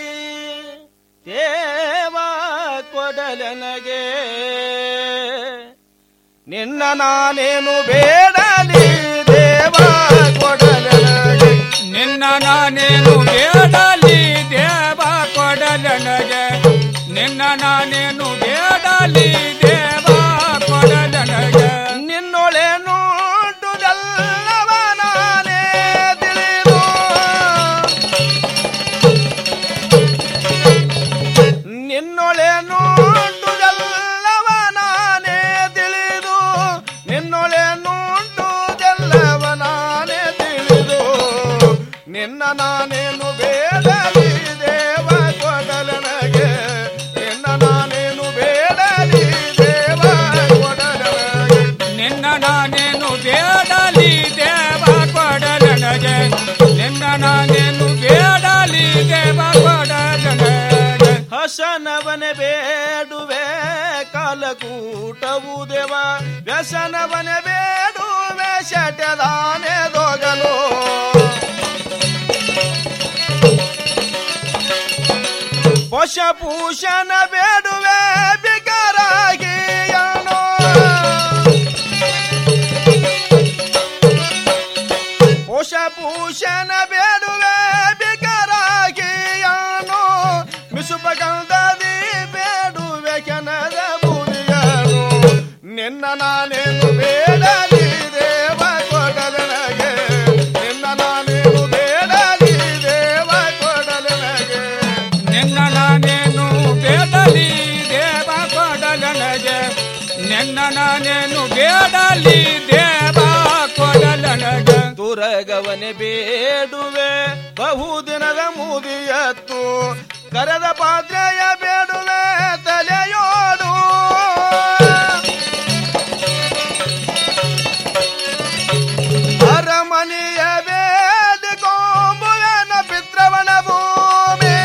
ದೇವ ಕೊಡಲನಗೆ ನಿನ್ನ ನಾನೇನು ಬೇಡಲಿ ದೇವ ಕೊಡಲನಗೆ ನಿನ್ನ ನಾನೇನು ಬೇಡಲಿ ದೇವ ಕೊಡಲನಗೆ ನಿನ್ನ ನಾನೇನು ಬೇಡಲಿ ದೇವ ಕೊಡಲನಗೆ ನಿನ್ನೊಳೆ ನೋಡುದಲ್ಲವ ನಾನೇ ತಿಳಿದು ನಿನ್ನೊಳೆ ನೋಡುದಲ್ಲವ ನಾನೇ ತಿಳಿದು ನಿನ್ನೊಳೆ ನೋಡುದಲ್ಲವ ನಾನೇ ತಿಳಿದು ನಿನ್ನ ನಾನೇನು ಬೇಡಲಿ ದೇವ ಕೊಡಲನಗೆ ನಿನ್ನ ನಾನೇನು ಬೇಡಲಿ ದೇವ ಕೊಡಲನಗೆ ನಿನ್ನ ನಾನೇನು ಬೇಡಲಿ ದೇವ ಕೊಡಲನಗೆ ನಿನ್ನ ನಾನೇನು ಬೇಡಲಿ ದೇವ ಕೊಡಲನಗೆ ಹಸನವನೆ ಬೇಡುವೆ ಕಾಲಕೂಟವು ದೇವ ವ್ಯಸನವನೆ ಬೇಡುವೆ ಶಟದಾನೆ ದೊಗಲು ಪಶಪೂಷಣ ಬೇಡುವೆ ಬಿಕರಾಗಿ ಯಾನೋ ಪೋಷಪೂಷಣ ಬೇಡುವೆ ಬಿಕರಾಗಿ ಯಾನೋ ಮಿಸುಪಗಂಧದಿ ಬೇಡುವೆ ಕೆನದ ಬುಡಿಯನು ನಿನ್ನ ನಾನೇನು ಬೇಡಲಿ ದೇವ ಕೊಡಲನಗೆ ನಿನ್ನ ನಾನೇನು ಬೇಡಲಿ ದೇವ ಕೊಡಲನಗೆ ನಿನ್ನ ನಾನೇನು ಬೇಡಲಿ ದೇವ ಕೊಡಲನಗೆ ನಿನ್ನ ನಾನೇನು ಬೇಡಲಿ ದೇವ ಕೊಡಲನಗೆ ದುರಗವನೆ ಬೇಡುವೆ ಬಹುದಿನದ ಮುದಿಯತ್ತು ಕರೆದ ಪಾತ್ರೆಯ ಬೇಡುವೆ ತಲೆಯೋಡು ಅರಮನೆಯ ಬೇಡಿಕೊಂಬುವೆನ ಪಿತ್ರವನ ಭೂಮಿ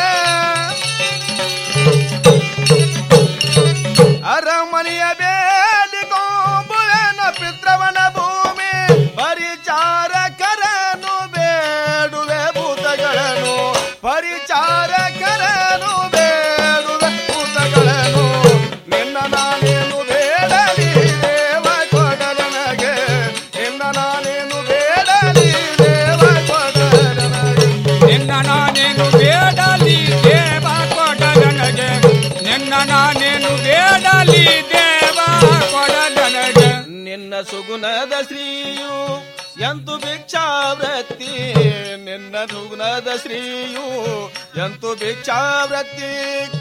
ಅರಮನೆಯ ಬೇಡಿಕೊಂಬುವೆನ ಪಿತ್ರವನ ಭೂಮಿ ಪರಿಚಾರಕರನು ಬೇಡುವೆ ಭೂತಗಳನ್ನು ಪರಿಚಾರಕರನು ಬೇಡುವೆ ಭೂತಗಳನ್ನು ನಿನ್ನ ನಾನೇನು ಬೇಡಲಿ ದೇವ ಕೊಡಲನಗೆ ನಿನ್ನ ನಾನೇನು ಬೇಡಲಿ ದೇವ ಕೊಡಲನಗೆ ನಿನ್ನ ನಾನೇನು ಬೇಡಲಿ ದೇವ ಕೊಡಲನಗೆ ನಿನ್ನ ನಾನೇನು ಬೇಡ ಸುಗುಣದ ಶ್ರೀಯು ಎಂತು ಭಿಕ್ಷಾವೃತ್ತಿ ನಿನ್ನ ಸುಗುಣದ ಶ್ರೀಯು ಎಂತು ಭಿಕ್ಷಾವೃತ್ತಿ